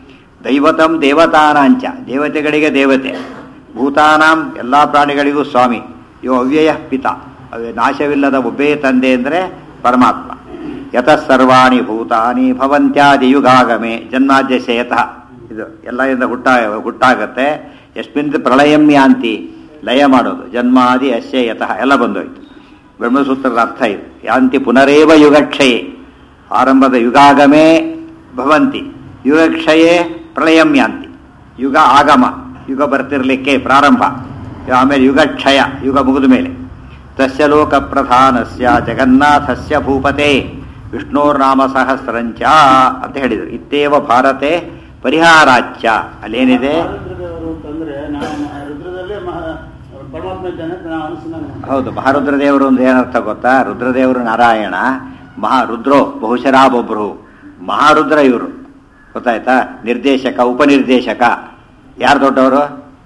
ದೈವತಂ ದೇವತಾನಾಂಚ ದೇವತೆಗಳಿಗೆ ದೇವತೆ ಭೂತಾನಾಂ ಎಲ್ಲ ಪ್ರಾಣಿಗಳಿಗೂ ಸ್ವಾಮಿ ಯೋ ಅವ್ಯಯ ಪಿತ ಅವ್ಯ ನಾಶವಿಲ್ಲದ ಒಬ್ಬೇ ತಂದೆ ಅಂದರೆ ಪರಮಾತ್ಮ ಯತಃ ಸರ್ವಾಣಿ ಭೂತಾನಿ ಭವಂತ್ಯಾದಿ ಯುಗಾಗಮೆ ಜನ್ಮಾದ್ಯಶಯತಃ ಇದು ಎಲ್ಲರಿಂದ ಹುಟ್ಟ ಹುಟ್ಟಾಗತ್ತೆ ಯಸ್ಮಿನ್ ಪ್ರಳಯಂ ಯಾಂತಿ ಲಯ ಮಾಡೋದು ಜನ್ಮಾದಿ ಅಶ್ಯ ಯತಃ ಎಲ್ಲ ಬಂದೋಯ್ತು ಬ್ರಹ್ಮಸೂತ್ರದ ಅರ್ಥ ಇದು ಯಾಂತಿ ಪುನರೇವ ಯುಗಕ್ಷಯೇ ಆರಂಭದ ಯುಗಾಗಮೇ ಭವಂತಿ ಯುಗಕ್ಷಯೇ ಪ್ರಳಯಂ ಯಾಂತಿ ಯುಗ ಆಗಮ ಯುಗ ಬರ್ತಿರ್ಲಿಕ್ಕೆ ಪ್ರಾರಂಭ ಆಮೇಲೆ ಯುಗಕ್ಷಯ ಯುಗ ಮುಗಿದ ಮೇಲೆ ತಸ್ಯ ಲೋಕ ಪ್ರಧಾನಸ್ಯ ಜಗನ್ನಾಥಸ್ಯ ಭೂಪತೆ ವಿಷ್ಣೋರ್ನಾಮ ಸಹಸ್ರಂಚ ಅಂತ ಹೇಳಿದರು ಇತ್ತೇವ ಭಾರತೆ ಪರಿಹಾರಾಚ್ಯ ಅಲ್ಲೇನಿದೆ ಭಾರತದವರು ಅಂತಂದ್ರೆ ನಾವು ರುದ್ರದಲ್ಲೇ ಮಹಾ- ಪರಮಾತ್ಮ ಇದ್ದಾನೆ ಅಂತ ನಾವು ಅನುಸಂಧಾನ ಮಾಡ್ತೀವಿ. ಹೌದು ಮಹಾರುದ್ರದೇವರು ಒಂದು ಏನರ್ಥ ಗೊತ್ತಾ ರುದ್ರದೇವರು ನಾರಾಯಣ ಮಹಾ ರುದ್ರೋ ಬಹುಶರಾಬೊಬ್ರು ಮಹಾರುದ್ರ ಇವರು ಗೊತ್ತಾಯ್ತಾ ನಿರ್ದೇಶಕ ಉಪನಿರ್ದೇಶಕ ಯಾರು ದೊಡ್ಡವರು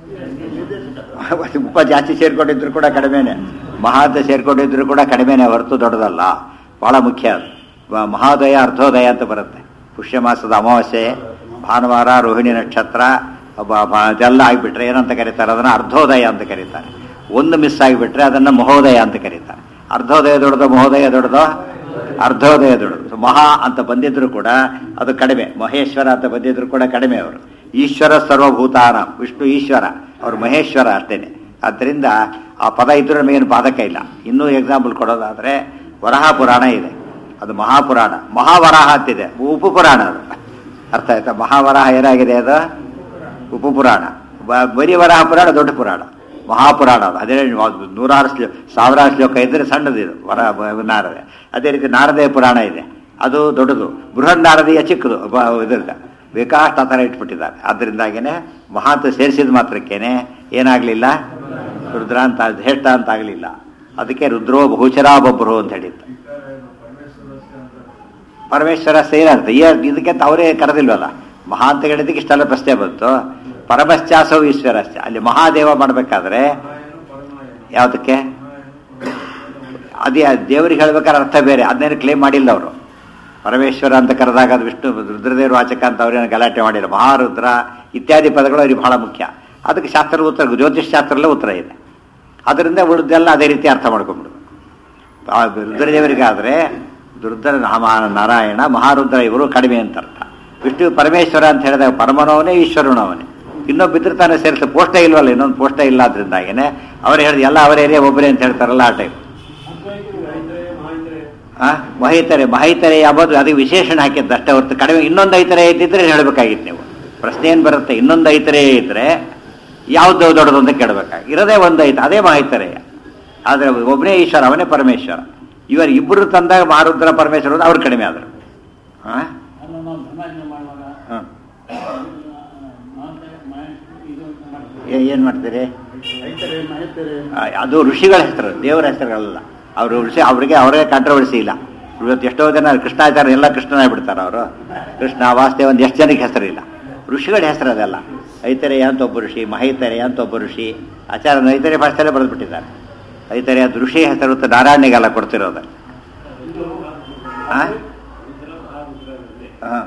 ಉಪ ಜಾಸ್ತಿ ಸೇರ್ಕೊಂಡಿದ್ರು ಕೂಡ ಕಡಿಮೆನೆ ಮಹಾಂತ ಸೇರ್ಕೊಂಡಿದ್ರು ಕೂಡ ಕಡಿಮೆನೆ ಹೊರತು ದೊಡ್ಡದಲ್ಲ ಬಹಳ ಮುಖ್ಯ ಅದು ವ- ಮಹಾದಯ ಅರ್ಧೋದಯ ಅಂತ ಬರುತ್ತೆ ಪುಷ್ಯ ಮಾಸದ ಅಮಾವಾಸ್ಯೆ ಭಾನುವಾರ ರೋಹಿಣಿ ನಕ್ಷತ್ರ ಬ- ಬ- ಅದೆಲ್ಲ ಆಗಿಬಿಟ್ರೆ ಏನಂತ ಕರೀತಾರೆ ಅದನ್ನ ಅರ್ಧೋದಯ ಅಂತ ಕರೀತಾರೆ ಒಂದು ಮಿಸ್ ಆಗಿಬಿಟ್ರೆ ಅದನ್ನ ಮಹೋದಯ ಅಂತ ಕರೀತಾರೆ ಅರ್ಧೋದಯ ದೊಡ್ಡದು ಮಹೋದಯ ದೊಡ್ಡದು ಅರ್ಧೋದಯ ದೊಡ್ಡದು ಸೊ ಮಹಾ ಅಂತ ಬಂದಿದ್ರು ಕೂಡ ಅದು ಕಡಿಮೆ ಮಹೇಶ್ವರ ಅಂತ ಬಂದಿದ್ರು ಕೂಡ ಕಡಿಮೆ ಅವರು ಈಶ್ವರ ಸರ್ವಭೂತಾನ ವಿಷ್ಣು ಈಶ್ವರ ಅವರು ಮಹೇಶ್ವರ ಅಷ್ಟೇನೆ ಆದ್ದರಿಂದ ಆ ಪದ ಇದ್ರೂ ನಮಗೇನು ಬಾಧಕ ಇಲ್ಲ ಇನ್ನೂ ಎಕ್ಸಾಂಪಲ್ ಕೊಡೋದಾದ್ರೆ ವರಹ ಪುರಾಣ ಇದೆ ಅದು ಮಹಾಪುರಾಣ ಮಹಾವರಾಹ ಅಂತಿದೆ ಉಪು ಪುರಾಣ ಅದು ಅರ್ಥ ಆಯ್ತಾ ಮಹಾವರಾಹ ಏನಾಗಿದೆ ಅದು ಉಪು ಪುರಾಣ ಬ- ಬರೀ ವರಾಹ ಪುರಾಣ ದೊಡ್ಡ ಪುರಾಣ ಮಹಾಪುರಾಣ ಅದು ಅದೇ ನೂರಾರು ಶ್ಲೋ ಸಾವಿರಾರು ಶ್ಲೋಕ ಇದ್ರೆ ಸಣ್ಣದು ಇದು ವರ ಬ- ನಾರದೆ ಅದೇ ರೀತಿ ನಾರದೇ ಪುರಾಣ ಇದೆ ಅದು ದೊಡ್ಡದು ಬೃಹನ್ ನಾರದೀಯ ಚಿಕ್ಕದು ಬ- ಇದ್ರದ್ದು ಬೇಕಾಷ್ಟು ಆ ಥರ ಇಟ್ಬಿಟ್ಟಿದ್ದಾರೆ ಆದ್ದರಿಂದಾಗೇನೆ ಮಹಾಂತ ಸೇರಿಸಿದ ಮಾತ್ರಕ್ಕೇನೆ ಏನಾಗಲಿಲ್ಲ ರುದ್ರ ಅಂತ ಶ್ರೇಷ್ಠ ಅಂತ ಆಗಲಿಲ್ಲ ಅದಕ್ಕೆ ರುದ್ರೋ ಬಹುಚರಾಬೊಬ್ಬರು ಅಂತ ಹೇಳಿತ್ತು ಪರಮೇಶ್ವರ ಸೇರರ್ಥ ಇದಕ್ಕೆ ಅವರೇ ಕರೆದಿಲ್ವಲ್ಲ ಮಹಾ ಅಂತ ಹೇಳಿದಕ್ಕೆ ಇಷ್ಟೆಲ್ಲ ಪ್ರಶ್ನೆ ಬಂತು ಪರಮಶ್ಚಾಸವು ಈಶ್ವರಶ್ಚ ಅಲ್ಲಿ ಮಹಾದೇವ ಮಾಡಬೇಕಾದ್ರೆ ಯಾವುದಕ್ಕೆ ಅದೇ ದೇವರಿಗೆ ಹೇಳ್ಬೇಕಾದ್ರೆ ಅರ್ಥ ಬೇರೆ ಅದನ್ನೇನು ಕ್ಲೇಮ್ ಮಾಡಿಲ್ಲ ಅವರು ಪರಮೇಶ್ವರ ಅಂತ ಕರೆದಾಗ ಅದು ವಿಷ್ಣು ರುದ್ರದೇವರು ವಾಚಕ ಅಂತ ಅವ್ರೇನು ಗಲಾಟೆ ಮಾಡಿಲ್ಲ ಮಹಾರುದ್ರ ಇತ್ಯಾದಿ ಪದಗಳು ಅವ್ರಿಗೆ ಬಹಳ ಮುಖ್ಯ ಅದಕ್ಕೆ ಶಾಸ್ತ್ರದ ಉತ್ತರ ಜ್ಯೋತಿಷ್ ಶಾಸ್ತ್ರದಲ್ಲೇ ಉತ್ತರ ಇದೆ ಅದರಿಂದ ಉಳಿದೆಲ್ಲ ಅದೇ ರೀತಿ ಅರ್ಥ ಮಾಡ್ಕೊಂಡ್ಬಿಡು ಆ ರುದ್ರದೇವರಿಗಾದ್ರೆ ರುದ್ರ ನಾಮ ನಾರಾಯಣ ಮಹಾರುದ್ರ ಇವರು ಕಡಿಮೆ ಅಂತ ಅರ್ಥ ವಿಷ್ಣು ಪರಮೇಶ್ವರ ಅಂತ ಹೇಳಿದಾಗ ಪರಮನವನೇ ಈಶ್ವರನವನೇ ಇನ್ನೊಬ್ಬಿದ್ರೆ ತಾನೇ ಸೇರಿಸ ಪೋಸ್ಟೇ ಇಲ್ವಲ್ಲ ಇನ್ನೊಂದು ಪೋಸ್ಟೇ ಇಲ್ಲ ಆದ್ರಿಂದಾಗೇನೆ ಅವ್ರು ಹೇಳಿದ ಎಲ್ಲ ಅವರೇ ಒಬ್ಬರೇ ಅಂತ ಹೇಳ್ತಾರಲ್ಲ ಆ ಟೈಪ್ ಆ ಮಹಿತರೆ ಮಹಿತರೆ ಯಾವುದು ಅದಕ್ಕೆ ವಿಶೇಷಣ ಹಾಕಿದ್ದು ಅಷ್ಟೇ ಹೊರತು ಕಡಿಮೆ ಇನ್ನೊಂದು ಐತರೆ ಇದ್ದಿದ್ರೆ ಹೇಳಬೇಕಾಗಿತ್ತು ನೀವು ಪ್ರಶ್ನೆ ಏನು ಬರುತ್ತೆ ಇನ್ನೊಂದು ಐತರೆ ಇದ್ರೆ ಯಾವ್ದು ದೊಡ್ಡದು ಅಂತ ಕೇಳಬೇಕಾಗಿ ಇರೋದೇ ಒಂದು ಐತೆ ಅದೇ ಮಾಹಿತರೆಯ ಆದರೆ ಒಬ್ಬನೇ ಈಶ್ವರ ಅವನೇ ಪರಮೇಶ್ವರ ಇವರು ಇಬ್ಬರು ತಂದಾಗ ಮಾರುದ್ರ ಪರಮೇಶ್ವರ ಅಂತ ಅವ್ರು ಕಡಿಮೆ ಆದರು ಹಾಂ ಅಲ್ಲ ನಾವು ಧರ್ಮಾಚರಣೆ ಮಾಡುವಾಗ ಹಾಂ ಮಹಾಂತ- ಮಹೇಶ್ ಇದು ಅಂತ ಮಾಡ್ತೀವಿ. ಏನು ಮಾಡ್ತೀರಿ ರೈತರೇ ಮಹೇತರೇ ಆ, ಅದು ಋಷಿಗಳ ಹೆಸರು ದೇವರ ಹೆಸರುಗಳಲ್ಲ ಅವರು ಋಷಿ ಅವರಿಗೆ ಅವರೇ ಕಾಂಟ್ರವರ್ಸಿ ಇಲ್ಲ ಇವತ್ತು ಎಷ್ಟೋ ಜನ ಕೃಷ್ಣಾಚಾರ್ಯ ಎಲ್ಲ ಕೃಷ್ಣನೇ ಬಿಡ್ತಾರೆ ಅವರು ಕೃಷ್ಣ ವಾಸುದೇವ ಒಂದು ಎಷ್ಟು ಜನಕ್ಕೆ ಹೆಸರಿಲ್ಲ ಋಷಿಗಳ ಹೆಸರು ಅದೆಲ್ಲ ಐತರೆಯ ಅಂತ ಒಬ್ಬ ಋಷಿ ಮಹೈತರೆಯ ಅಂತ ಒಬ್ಬ ಋಷಿ ಆಚಾರ್ಯ ಐತರೆ ಭಾಷೆಯಲ್ಲೇ ಬರೆದ್ಬಿಟ್ಟಿದ್ದಾರೆ ಐತರೆಯ ಅಂತ ಋಷಿ ಹೆಸರು ಅಂತ ನಾರಾಯಣಿಗೆಲ್ಲ ಕೊಡ್ತಿರೋದು ಆ? ಆ.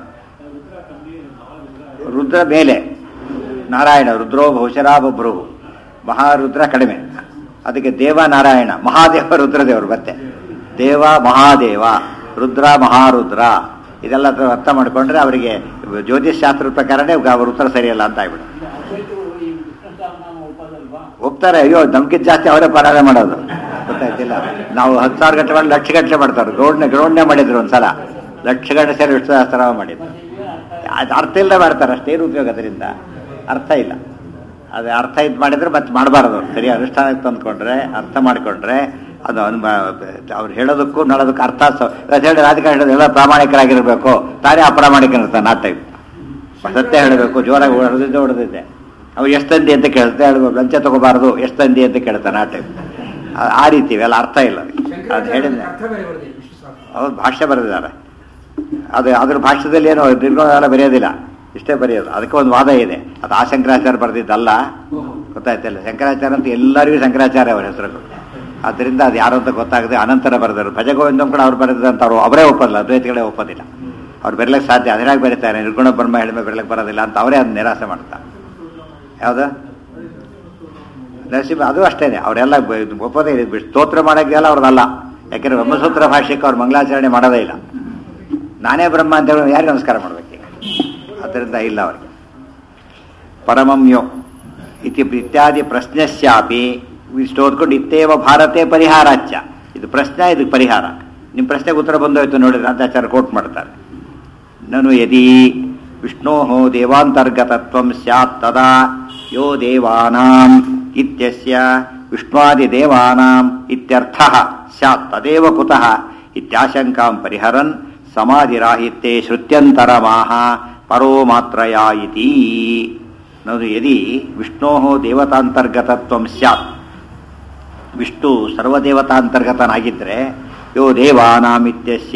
ರುದ್ರ ಮೇಲೆ ನಾರಾಯಣ ರುದ್ರೋ ಬಹುಶರಾಬೊಬ್ರು ಮಹಾರುದ್ರ ಕಡಿಮೆ ಅದಕ್ಕೆ ದೇವ ನಾರಾಯಣ ಮಹಾದೇವ ರುದ್ರದೇವರು ಮತ್ತೆ ದೇವ ಮಹಾದೇವ ರುದ್ರ ಮಹಾರುದ್ರ ಇದೆಲ್ಲ ತ- ಅರ್ಥ ಮಾಡ್ಕೊಂಡ್ರೆ ಅವರಿಗೆ ಜ್ಯೋತಿಷ್ ಶಾಸ್ತ್ರದ ಪ್ರಕಾರನೇ ಅವ್ರ ಉತ್ತರ ಸರಿಯಲ್ಲ ಅಂತ ಆಗ್ಬಿಡು ಇದು ಅದ್ವೈತರು ಈ ವಿಷ್ಣು ಸಹಸ್ರನಾಮ ಒಪ್ಪೋದಲ್ವಾ ಒಪ್ತಾರೆ ಅಯ್ಯೋ ನಮ್ಗಿಂತ ಜಾಸ್ತಿ ಅವರೇ ಪಾರಾಯಣ ಮಾಡೋದು ಗೊತ್ತಾಯ್ತಿಲ್ಲ ನಾವು ಹತ್ತು ಸಾವಿರ ಗಂಟೆ ಮಾಡಿ ಲಕ್ಷ ಗಟ್ಟಲೆ ಮಾಡ್ತಾರೆ ಗ್ರೌಂಡ್ನೇ ಗ್ರೌಂಡ್ನೇ ಮಾಡಿದ್ರು ಒಂದ್ಸಲ ಲಕ್ಷ ಗಂಟೆ ಸೇರಿ ವಿಷ್ಣು ಸಹಸ್ರ ಮಾಡಿದ್ರು ಮತ್ತೆ ಈಗ ಅರ್ಥ ಅದು ಅರ್ಥ ಇಲ್ಲದೆ ಮಾಡ್ತಾರೆ ಅಷ್ಟೇನು ಉಪಯೋಗ ಅದರಿಂದ ಅರ್ಥ ಇಲ್ಲ ಅದು ಅರ್ಥ ಇದು ಮಾಡಿದ್ರೆ ಮತ್ತೆ ಮಾಡಬಾರ್ದು ಅವ್ರು ಸರಿ ಅನುಷ್ಠಾನಕ್ಕೆ ತಂದ್ಕೊಂಡ್ರೆ ಅರ್ಥ ಮಾಡಿಕೊಂಡ್ರೆ ಅದು ಅವ್ರು ಹೇಳೋದಕ್ಕೂ ನೋಡೋದಕ್ಕೂ ಅರ್ಥ ಸ- ಇವತ್ತು ಹೇಳಿ ರಾಜಕಾರಣ ಹೇಳೋದು ಎಲ್ಲ ಪ್ರಾಮಾಣಿಕರಾಗಿರಬೇಕು ತಾನೇ ಅಪ್ರಾಮಾಣಿಕನಿರ್ತಾನೆ ಆ ಟೈಪ್ ಸತ್ಯ ಹೇಳಬೇಕು ಜೋರಾಗಿ ಹೊಡೆದಿದ್ದೆ ಹೊಡೆದಿದ್ದೆ ಅವು ಎಷ್ಟು ತಂದಿ ಅಂತ ಕೇಳ್ತೆ ಹೇಳ್ಬೋದು ಲಂಚ ತಗೋಬಾರ್ದು ಎಷ್ಟು ತಂದಿ ಅಂತ ಕೇಳ್ತಾನೆ ಆ ಟೈಪ್ ಆ ರೀತಿ ಇವೆಲ್ಲ ಅರ್ಥ ಇಲ್ಲ ಅದಕ್ಕೆ ಅದು ಹೇಳಿದ್ದೆ ಅರ್ಥ ಬೇರೆ ಬರೆದಿದೆ ವಿಷ್ಣು ಸಹಸ್ರ ಅವ್ರು ಭಾಷ್ಯ ಬರೆದಿದ್ದಾರೆ ಅದು ಅದ್ರ ಭಾಷ್ಯದಲ್ಲಿ ಏನು ನಿರ್ಗುಣ ಎಲ್ಲ ಬರೆಯೋದಿಲ್ಲ ಇಷ್ಟೇ ಬರೆಯೋದು ಅದಕ್ಕೆ ಒಂದು ವಾದ ಇದೆ ಅದು ಆ ಶಂಕರಾಚಾರ್ಯ ಬರೆದಿದ್ದಲ್ಲ ಗೊತ್ತಾಯ್ತಲ್ಲ ಶಂಕರಾಚಾರ್ಯ ಅಂತ ಎಲ್ಲರಿಗೂ ಶಂಕರಾಚಾರ್ಯ ಅವರ ಹೆಸರು ಆದ್ದರಿಂದ ಅದು ಯಾರು ಅಂತ ಗೊತ್ತಾಗದೆ ಅನಂತರ ಬರೆದರು ಭಜಗೋವಿಂದಂ ಕೂಡ ಅವ್ರು ಬರೆದಂತ ಅವರು ಅವರೇ ಒಪ್ಪೋದಿಲ್ಲ ಅದ್ವೈತಗಳೇ ಒಪ್ಪೋದಿಲ್ಲ ಅವ್ರು ಬರಲಿಕ್ಕೆ ಸಾಧ್ಯ ಅದರಾಗಿ ಬರೀತಾರೆ ನಿರ್ಗುಣ ಬ್ರಹ್ಮ ಹೇಳಿಮೆ ಬರಲಿಕ್ಕೆ ಬರೋದಿಲ್ಲ ಅಂತ ಅವರೇ ಅದನ್ನ ನಿರಾಸೆ ಮಾಡ್ತಾರೆ ಯಾವುದು ನರಸಿಂಹ ಅದು ಅಷ್ಟೇನೆ ಅವರೆಲ್ಲ ಬ- ಇದು ಒಪ್ಪೋದೇ ಇಲ್ಲ ಬಿಟ್ಟು ಸ್ತೋತ್ರ ಮಾಡೋಕ್ಕೆಲ್ಲ ಅವ್ರದ್ದಲ್ಲ ಯಾಕೆಂದ್ರೆ ಬ್ರಹ್ಮಸೂತ್ರ ಭಾಷೆಗೆ ಅವ್ರು ಮಂಗಳಾಚರಣೆ ಮಾಡೋದೇ ಇಲ್ಲ ನಾನೇ ಬ್ರಹ್ಮ ಅಂತ ಹೇಳಿ ಯಾರಿಗೆ ನಮಸ್ಕಾರ ಮಾಡ್ಬೇಕೀಗ ಅದರಿಂದ ಇಲ್ಲ ಅವರಿಗೆ ಪರಮಂಯೋ ಇತಿ ಇತ್ಯಾದಿ ಪ್ರಶ್ನೆಶ್ಯಾಪಿ ಇಷ್ಟು ಓದ್ಕೊಂಡು ಇತ್ತೇವ ಭಾರತೆ ಪರಿಹಾರಾಚ್ಯ ಇದು ಪ್ರಶ್ನೆ ಇದು ಪರಿಹಾರ ನಿಮ್ಮ ಪ್ರಶ್ನೆಗೆ ಉತ್ತರ ಬಂದೋಯ್ತು ನೋಡಿದ್ರೆ ಅಂತ ಆಚಾರ್ಯ ಕೋಟ್ ಮಾಡ್ತಾರೆ ನನು ಯದಿ ವಿಷ್ಣೋ ದೇವಾಂತರ್ಗತತ್ವ ಸ್ಯಾತ್ ತದಾ ಯೋ ದೇವಾನಾಂ ಇತ್ಯಸ್ಯ ವಿಷ್ಣುವಾದಿದೇವಾನಾಂ ಇತ್ಯರ್ಥಃ ಸ್ಯಾತ್ ತದೇವ ಕುತಃ ಇತ್ಯಾಶಂಕಾಂ ಪರಿಹರನ್ ಸಮಾಧಿರಾಹಿತ್ಯೆ ಶ್ರುತ್ಯಂತರಮಾಹ ಪರೋ ಮಾತ್ರಯಾ ಇತಿ ನದು ಯದಿ ವಿಷ್ಣೋ ದೇವತಾಂತರ್ಗತತ್ವಂ ಸ್ಯಾತ್ ವಿಷ್ಣು ಸರ್ವದೇವತಾಂತರ್ಗತನಾಗಿದ್ದರೆ ಯೋ ದೇವಾನಾಮಿತ್ಯಸ್ಯ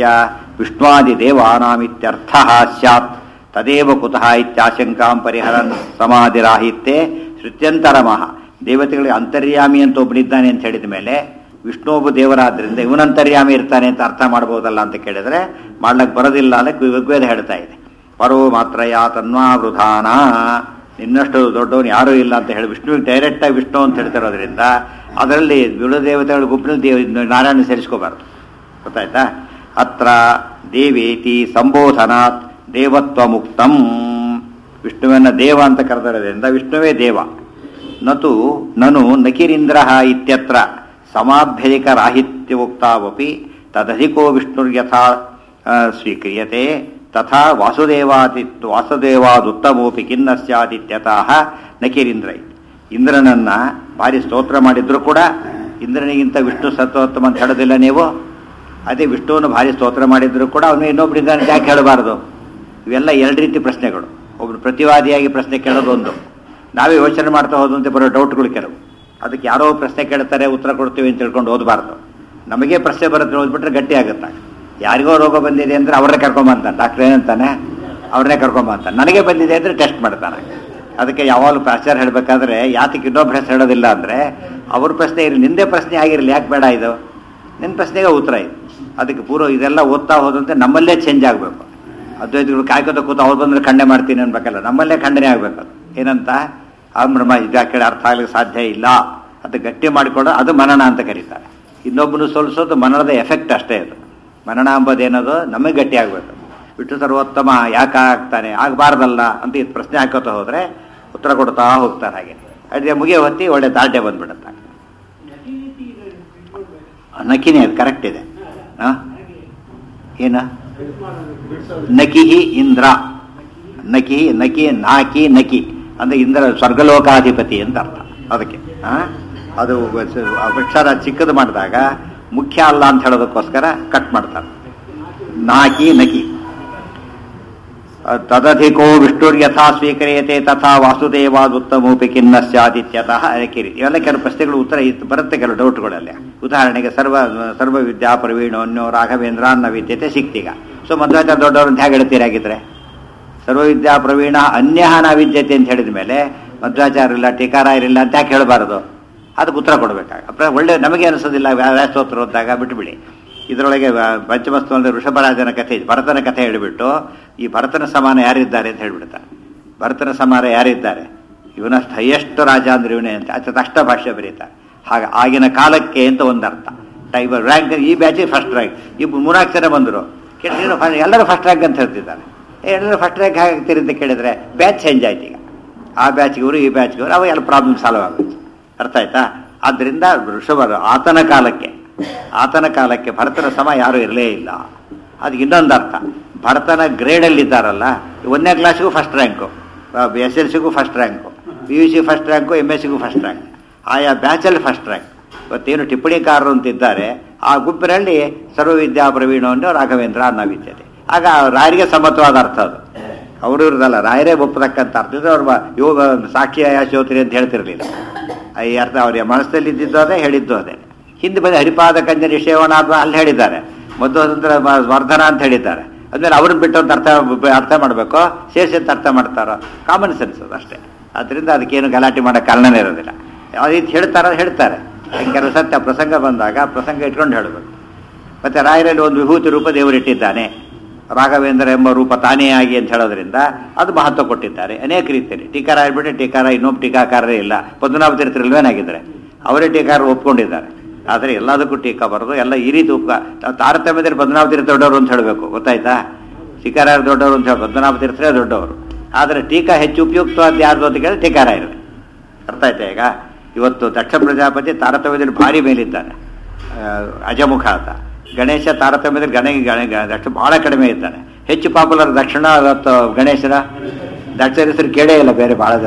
ವಿಷ್ಣುವಾದಿದೇವಾನಾಮಿತ್ಯರ್ಥ ಸ್ಯಾತ್ ತದೇವ ಕುತಃ ಇತ್ಯಾಶಂಕಾಂ ಪರಿಹರನ್ ಸಮಾಧಿರಾಹಿತ್ಯೆ ಶ್ರುತ್ಯಂತರಮಃ ದೇವತೆಗಳಿಗೆ ಅಂತರ್ಯಾಮಿ ಅಂತ ಒಬ್ಬನಿದ್ದಾನೆ ಅಂತ ಹೇಳಿದ ಮೇಲೆ ವಿಷ್ಣು ಒಬ್ಬ ದೇವರಾದ್ರಿಂದ ಇವನಂತರ್ಯಾಮಿ ಇರ್ತಾನೆ ಅಂತ ಅರ್ಥ ಮಾಡ್ಬೋದಲ್ಲ ಅಂತ ಕೇಳಿದ್ರೆ ಮಾಡ್ಲಕ್ಕೆ ಬರೋದಿಲ್ಲ ಅಂತ ಋಗ್ವೇದ ಹೇಳ್ತಾ ಇದೆ ಪರೋ ಮಾತ್ರ ಯಾ ತನ್ವಾವೃಧಾನ ನಿನ್ನಷ್ಟು ದೊಡ್ಡವನು ಯಾರೂ ಇಲ್ಲ ಅಂತ ಹೇಳಿ ವಿಷ್ಣುವಿಗೆ ಡೈರೆಕ್ಟ್ ಆಗಿ ವಿಷ್ಣು ಅಂತ ಹೇಳ್ತಿರೋದ್ರಿಂದ ಅದರಲ್ಲಿ ವಿಳು ದೇವತೆಗಳ ಗುಂಪಿನಲ್ಲಿ ದೇವ ನಾರಾಯಣ ಸೇರಿಸ್ಕೋಬಾರ್ದು ಗೊತ್ತಾಯ್ತಾ ಅತ್ರ ದೇವೇತಿ ಸಂಬೋಧನಾತ್ ದೇವತ್ವ ಮುಕ್ತಂ ವಿಷ್ಣುವನ್ನ ದೇವ ಅಂತ ಕರೆದಿರೋದ್ರಿಂದ ವಿಷ್ಣುವೇ ದೇವ ನತು ನನು ನಕಿರೀಂದ್ರ ಇತ್ಯತ್ರ ಸಮಾಭ್ಯಧಿಕ ರಾಹಿತ್ಯೋಕ್ತಾವಪಿ ತದಧಿಕೋ ವಿಷ್ಣುರ್ಯಥಾ ಆ, ಸ್ವೀಕ್ರಿಯತೆ ತಥಾ ವಾಸುದೇವಾದಿ ವಾಸುದೇವಾದುತ್ತಮೋಪಿ ಖಿನ್ನ ಸ್ಯಾದಿತ್ಯತಃ ನಕಿರೀಂದ್ರ ಇತಿ. ಇಂದ್ರನನ್ನ ಭಾರಿ ಸ್ತೋತ್ರ ಮಾಡಿದ್ರು ಕೂಡ ಇಂದ್ರನಿಗಿಂತ ವಿಷ್ಣು ಸತ್ವೋತ್ತಮ ಅಂತ ಹೇಳೋದಿಲ್ಲ ನೀವು ಅದೇ ವಿಷ್ಣುವನ್ನು ಭಾರಿ ಸ್ತೋತ್ರ ಮಾಡಿದ್ರು ಕೂಡ ಅವನು ಇನ್ನೊಬ್ಬರಿಂದ ಯಾಕೆ ಹೇಳಬಾರದು ಇವೆಲ್ಲ ಎರಡು ರೀತಿ ಪ್ರಶ್ನೆಗಳು ಒಬ್ರು ಪ್ರತಿವಾದಿಯಾಗಿ ಪ್ರಶ್ನೆ ಕೇಳೋದು ಒಂದು ನಾವೇ ಯೋಚನೆ ಮಾಡ್ತಾ ಹೋದಂತೆ ಬರೋ ಡೌಟ್ಗಳು ಕೆಲವು ಅದಕ್ಕೆ ಯಾರೋ ಪ್ರಶ್ನೆ ಕೇಳ್ತಾರೆ ಉತ್ತರ ಕೊಡ್ತೀವಿ ಅಂತ ತಿಳ್ಕೊಂಡು ಓದಬಾರ್ದು ನಮಗೆ ಪ್ರಶ್ನೆ ಬರುತ್ತೆ ಓದ್ಬಿಟ್ರೆ ಗಟ್ಟಿ ಆಗುತ್ತೆ ಯಾರಿಗೋ ರೋಗ ಬಂದಿದೆ ಅಂದ್ರೆ ಅವ್ರನ್ನೇ ಕರ್ಕೊಂಬಂತಾನೆ ಡಾಕ್ಟರ್ ಏನಂತಾನೆ ಅವ್ರನ್ನೇ ಕರ್ಕೊಂಬಂತಾನೆ ನನಗೆ ಬಂದಿದೆ ಅಂದ್ರೆ ಟೆಸ್ಟ್ ಮಾಡ್ತಾನೆ ಅದಕ್ಕೆ ಯಾವಾಗಲೂ ಪ್ರಾಚಾರ ಹೇಳಬೇಕಾದ್ರೆ ಯಾತಕ್ಕೆ ಇನ್ನೊಬ್ಬ ಹೆಸರು ಹೇಳೋದಿಲ್ಲ ಅಂದ್ರೆ ಅವ್ರ ಪ್ರಶ್ನೆ ಇರಲಿ ನಿಂದೇ ಪ್ರಶ್ನೆ ಆಗಿರಲಿ ಯಾಕೆ ಬೇಡ ಇದು ನಿನ್ನ ಪ್ರಶ್ನೆಗೆ ಉತ್ತರ ಇದೆ ಅದಕ್ಕೆ ಪೂರ್ವ ಇದೆಲ್ಲ ಓದ್ತಾ ಹೋದಂತೆ ನಮ್ಮಲ್ಲೇ ಚೇಂಜ್ ಆಗಬೇಕು ಅದ್ವೈತಗಳು ಕಾಯ್ಕೋತ ಕೂತ ಅವ್ರು ಬಂದ್ರೆ ಖಂಡನೆ ಮಾಡ್ತೀನಿ ಅನ್ಬೇಕಲ್ಲ ನಮ್ಮಲ್ಲೇ ಖಂಡನೆ ಆಗ್ಬೇಕು ಅದು ಏನಂತ ಬ್ರಹ್ಮ ಇದು ಕಡೆ ಅರ್ಥ ಆಗ್ಲಿಕ್ಕೆ ಸಾಧ್ಯ ಇಲ್ಲ ಅದು ಗಟ್ಟಿ ಮಾಡಿಕೊಂಡು ಅದು ಮನನ ಅಂತ ಕರೀತಾರೆ ಇನ್ನೊಬ್ಬನು ಸೋಲಿಸೋದು ಮನನದ ಎಫೆಕ್ಟ್ ಅಷ್ಟೇ ಅದು ಮನನ ಎಂಬುದೇನದು ನಮಗೆ ಗಟ್ಟಿ ಆಗಬೇಕು ವಿಷ್ಣು ಸರ್ವೋತ್ತಮ ಯಾಕೆ ಆಗ್ತಾನೆ ಆಗಬಾರ್ದಲ್ಲ ಅಂತ ಇದು ಪ್ರಶ್ನೆ ಹಾಕೋತಾ ಹೋದ್ರೆ ಉತ್ತರ ಕೊಡ್ತಾ ಹೋಗ್ತಾರೆ ಹಾಗೆ ಅದೇ ಮುಗಿಯೋ ಹೊತ್ತಿ ಒಳ್ಳೆ ತಾಟೆ ಬಂದ್ಬಿಡುತ್ತೆ ನಕಿನೇ ಅದು ಕರೆಕ್ಟ್ ಇದೆ ಆ? ಏನ ನಕಿಹಿ ಇಂದ್ರ ನಕಿ ನಕಿ ನಾಕಿ ನಕಿ ಅಂದ್ರೆ ಇಂದ್ರ ಸ್ವರ್ಗಲೋಕಾಧಿಪತಿ ಅಂತ ಅರ್ಥ ಅದಕ್ಕೆ ಆ? ಅದು ಅಕ್ಷರ ಚಿಕ್ಕದು ಮಾಡಿದಾಗ ಮುಖ್ಯ ಅಲ್ಲ ಅಂತ ಹೇಳೋದಕ್ಕೋಸ್ಕರ ಕಟ್ ಮಾಡ್ತಾರೆ ನಾಕಿ ನಕಿ ತದಧಿಕೋ ವಿಷ್ಣುರ್ಯಥಾ ಸ್ವೀಕರಿಯತೆ ತಥಾ ವಾಸುದೇವಾದುತ್ತಮೋಪಿ ಖಿನ್ನ ಸ್ಯಾದಿತ್ಯತಃ ಅರಕಿರಿ ಇವೆಲ್ಲ ಕೆಲವು ಪ್ರಶ್ನೆಗಳು ಉತ್ತರ ಇತ್ತು ಬರುತ್ತೆ ಕೆಲವು ಡೌಟ್ಗಳಲ್ಲಿ ಉದಾಹರಣೆಗೆ ಸರ್ವ ಸರ್ವ ವಿದ್ಯಾ ಪ್ರವೀಣೋನ್ಯೋ ರಾಘವೇಂದ್ರ ಅನ್ನ ವಿದ್ಯತೆ ಸಿಕ್ತೀಗ ಸೊ ಮಧ್ವಾಚಾರ್ಯ ದೊಡ್ಡವರು ಅಂತ ಹೇಗೆ ಹೇಳ್ತೀರಾಗಿದ್ರೆ ಸರ್ವ ವಿದ್ಯಾ ಪ್ರವೀಣ ಅನ್ಯಹ ನ ವಿದ್ಯತೆ ಅಂತ ಹೇಳಿದ ಮೇಲೆ ಮಧ್ವಾಚಾರ್ಯ ಟೀಕಾರಾಯರಿಲ್ಲ ಅಂತ ಯಾಕೆ ಹೇಳಬಾರದು ಅದಕ್ಕೆ ಉತ್ತರ ಕೊಡಬೇಕಾಗ ಅಪ್ರ- ಒಳ್ಳೆ ನಮಗೆ ಅನಿಸೋದಿಲ್ಲ ವ್ಯಾಸೋತ್ರ ಓದಿದಾಗ ಬಿಟ್ಟುಬಿಡಿ ಇದರೊಳಗೆ ವ- ಪಂಚಮಸ್ತುವಲ್ಲಿ ಋಷಭರಾಜನ ಕಥೆ ಇದೆ. ಭರತನ ಕಥೆ ಹೇಳಿಬಿಟ್ಟು ಈ ಭರತನ ಸಮಾನ ಯಾರಿದ್ದಾರೆ ಅಂತ ಹೇಳ್ಬಿಡ್ತಾರೆ ಭರತನ ಸಮಾನ ಯಾರಿದ್ದಾರೆ ಇವನ ಹೈಯೆಸ್ಟ್ ರಾಜ ಅಂದ್ರೆ ಇವನೇ ಅಂತ ಅಚ್ಚ ಅಷ್ಟ ಭಾಷೆ ಬರೀತಾರೆ ಹಾಗೆ ಆಗಿನ ಕಾಲಕ್ಕೆ ಅಂತ ಒಂದು ಅರ್ಥ ಟೈಬರ್ ರ್ಯಾಂಕ್ ಈ ಬ್ಯಾಚಿಗೆ ಫಸ್ಟ್ ರ್ಯಾಂಕ್ ಇಬ್ಬರು ಮೂರಾರು ಜನ ಬಂದರು ಕೇಳಿದ್ರೆ ಫ- ಎಲ್ಲರೂ ಫಸ್ಟ್ ರ್ಯಾಂಕ್ ಅಂತ ಹೇಳ್ತಿದ್ದಾರೆ ಏ, ಎಲ್ಲರೂ ಫಸ್ಟ್ ರ್ಯಾಂಕ್ ಹಾಕ್ತೀರಿ ಅಂತ ಕೇಳಿದ್ರೆ ಬ್ಯಾಚ್ ಚೇಂಜ್ ಆಯ್ತು ಈಗ ಆ ಬ್ಯಾಚ್ಗೆ ಇವರು ಈ ಬ್ಯಾಚ್ಗೆ ಇವರು ಅವಾಗ ಎಲ್ಲ ಪ್ರಾಬ್ಲಮ್ ಸಾಲ್ವ್ ಆಗುತ್ತೆ ಅರ್ಥ ಆಯ್ತಾ ಆದ್ದರಿಂದ ಋಷಭರು ಆತನ ಕಾಲಕ್ಕೆ ಆತನ ಕಾಲಕ್ಕೆ ಭರತನ ಸಮ ಯಾರೂ ಇರಲೇ ಇಲ್ಲ ಅದಕ್ಕೆ ಇನ್ನೊಂದು ಅರ್ಥ ಭರತನ ಗ್ರೇಡಲ್ಲಿ ಇದ್ದಾರಲ್ಲ ಒಂದನೇ ಕ್ಲಾಸಿಗೂ ಫಸ್ಟ್ ರ್ಯಾಂಕು ಎಸ್ ಎಲ್ ಸಿಗೂ first rank P U C first rank M S ಸಿಗೂ ಫಸ್ಟ್ ರ್ಯಾಂಕ್ ಆಯಾ ಬ್ಯಾಚಲ್ಲಿ ಫಸ್ಟ್ ರ್ಯಾಂಕ್ ಇವತ್ತೇನು ಟಿಪ್ಪಣಿಕಾರರು ಅಂತಿದ್ದಾರೆ ಆ ಗುಂಪಿನಲ್ಲಿ ಸರ್ವವಿದ್ಯಾ ಪ್ರವೀಣವನ್ನು ರಾಘವೇಂದ್ರ ಅನ್ನ ವಿದ್ಯತೆ ಆಗ ರಾಯರಿಗೆ ಸಮ್ಮತವಾದ ಅರ್ಥ ಅದು ಅವರು ಇರೋದಲ್ಲ ರಾಯರೇ ಒಪ್ಪತಕ್ಕಂಥ ಅರ್ಥ ಇದ್ರೆ ಅವ್ರು ಬ- ಯೋಗ ಸಾಕ್ಷಿ ಯಾಶೋತ್ರಿ ಅಂತ ಹೇಳ್ತಿರ್ಲಿಲ್ಲ ಈ ಅರ್ಥ ಅವ್ರ ಮನಸ್ಸಲ್ಲಿ ಇದ್ದಿದ್ದು ಅದೇ ಹೇಳಿದ್ದು ಅದೇ ಹಿಂದೆ ಬಂದು ಹರಿಪಾದ ಕಂಜನ ವಿಷಯವನ್ನ ಅಥವಾ ಅಲ್ಲಿ ಹೇಳಿದ್ದಾರೆ ಮಧ್ವಂತರ ವರ್ಧನ ಅಂತ ಹೇಳಿದ್ದಾರೆ ಅದ್ಮೇಲೆ ಅವ್ರನ್ನ ಬಿಟ್ಟು ಅಂತ ಅರ್ಥ ಅರ್ಥ ಮಾಡಬೇಕು ಸೇರಿಸಿ ಅಂತ ಅರ್ಥ ಮಾಡ್ತಾರೋ ಕಾಮನ್ ಸೆನ್ಸ್ ಅದು ಅಷ್ಟೇ ಅದರಿಂದ ಅದಕ್ಕೇನು ಗಲಾಟೆ ಮಾಡೋ ಕಾರಣನೇ ಇರೋದಿಲ್ಲ ಯಾವ ರೀತಿ ಹೇಳ್ತಾರೋ ಹೇಳ್ತಾರೆ ಕೆಲವು ಸತ್ಯ ಪ್ರಸಂಗ ಬಂದಾಗ ಪ್ರಸಂಗ ಇಟ್ಕೊಂಡು ಹೇಳಬೇಕು ಮತ್ತೆ ರಾಯರಲ್ಲಿ ಒಂದು ವಿಭೂತಿ ರೂಪ ದೇವರಿಟ್ಟಿದ್ದಾನೆ ರಾಘವೇಂದ್ರ ಎಂಬ ರೂಪ ತಾನೇ ಆಗಿ ಅಂತ ಹೇಳೋದ್ರಿಂದ ಅದು ಮಹತ್ವ ಕೊಟ್ಟಿದ್ದಾರೆ ಅನೇಕ ರೀತಿಯಲ್ಲಿ ಟೀಕಾರ ಆಗ್ಬಿಟ್ಟೆ ಟೀಕಾರ ಇನ್ನೊಬ್ಬ ಟೀಕಾಕಾರರೇ ಇಲ್ಲ ಪದ್ಮನಾಭ ತೀರ್ಥರಿಲ್ವೇನಾಗಿದ್ದಾರೆ ಅವರೇ ಟೀಕಾರ ಒಪ್ಕೊಂಡಿದ್ದಾರೆ ಆದರೆ ಎಲ್ಲದಕ್ಕೂ ಟೀಕಾ ಬರೋದು ಎಲ್ಲ ಈ ರೀತಿ ಉಪ ತಾರತಮ್ಯದಲ್ಲಿ ಪದ್ಮನಾಭ ತೀರ್ಥ ದೊಡ್ಡವರು ಅಂತ ಹೇಳಬೇಕು ಗೊತ್ತಾಯ್ತಾ ಟೀಕಾರ ದೊಡ್ಡವರು ಅಂತ ಹೇಳಿ ಪದ್ಮನಾಭ ತೀರ್ಥರೇ ದೊಡ್ಡವರು ಆದರೆ ಟೀಕಾ ಹೆಚ್ಚು ಉಪಯುಕ್ತವಾದ ಯಾರ್ದು ಅಂತ ಕೇಳಿದ್ರೆ ಟೀಕಾರ ಇರಲಿ ಅರ್ಥ ಆಯ್ತಾ ಈಗ ಇವತ್ತು ದಕ್ಷ ಪ್ರಜಾಪತಿ ತಾರತಮ್ಯದಲ್ಲಿ ಭಾರಿ ಮೇಲಿದ್ದಾನೆ ಆ, ಅಜಮುಖ ಅಂತ ಗಣೇಶ ತಾರತಮ್ಯದಲ್ಲಿ ಗಣ ಗಣ ಗ- ದಕ್ಷ ಬಹಳ ಕಡಿಮೆ ಇದ್ದಾನೆ ಹೆಚ್ಚು ಪಾಪ್ಯುಲರ್ ದಕ್ಷಿಣ ಮತ್ತು ಗಣೇಶನ ದಕ್ಷ ಹೆಸರು ಕೇಳೇ ಇಲ್ಲ ಬೇರೆ ಬಹಳ ಜನಗಳು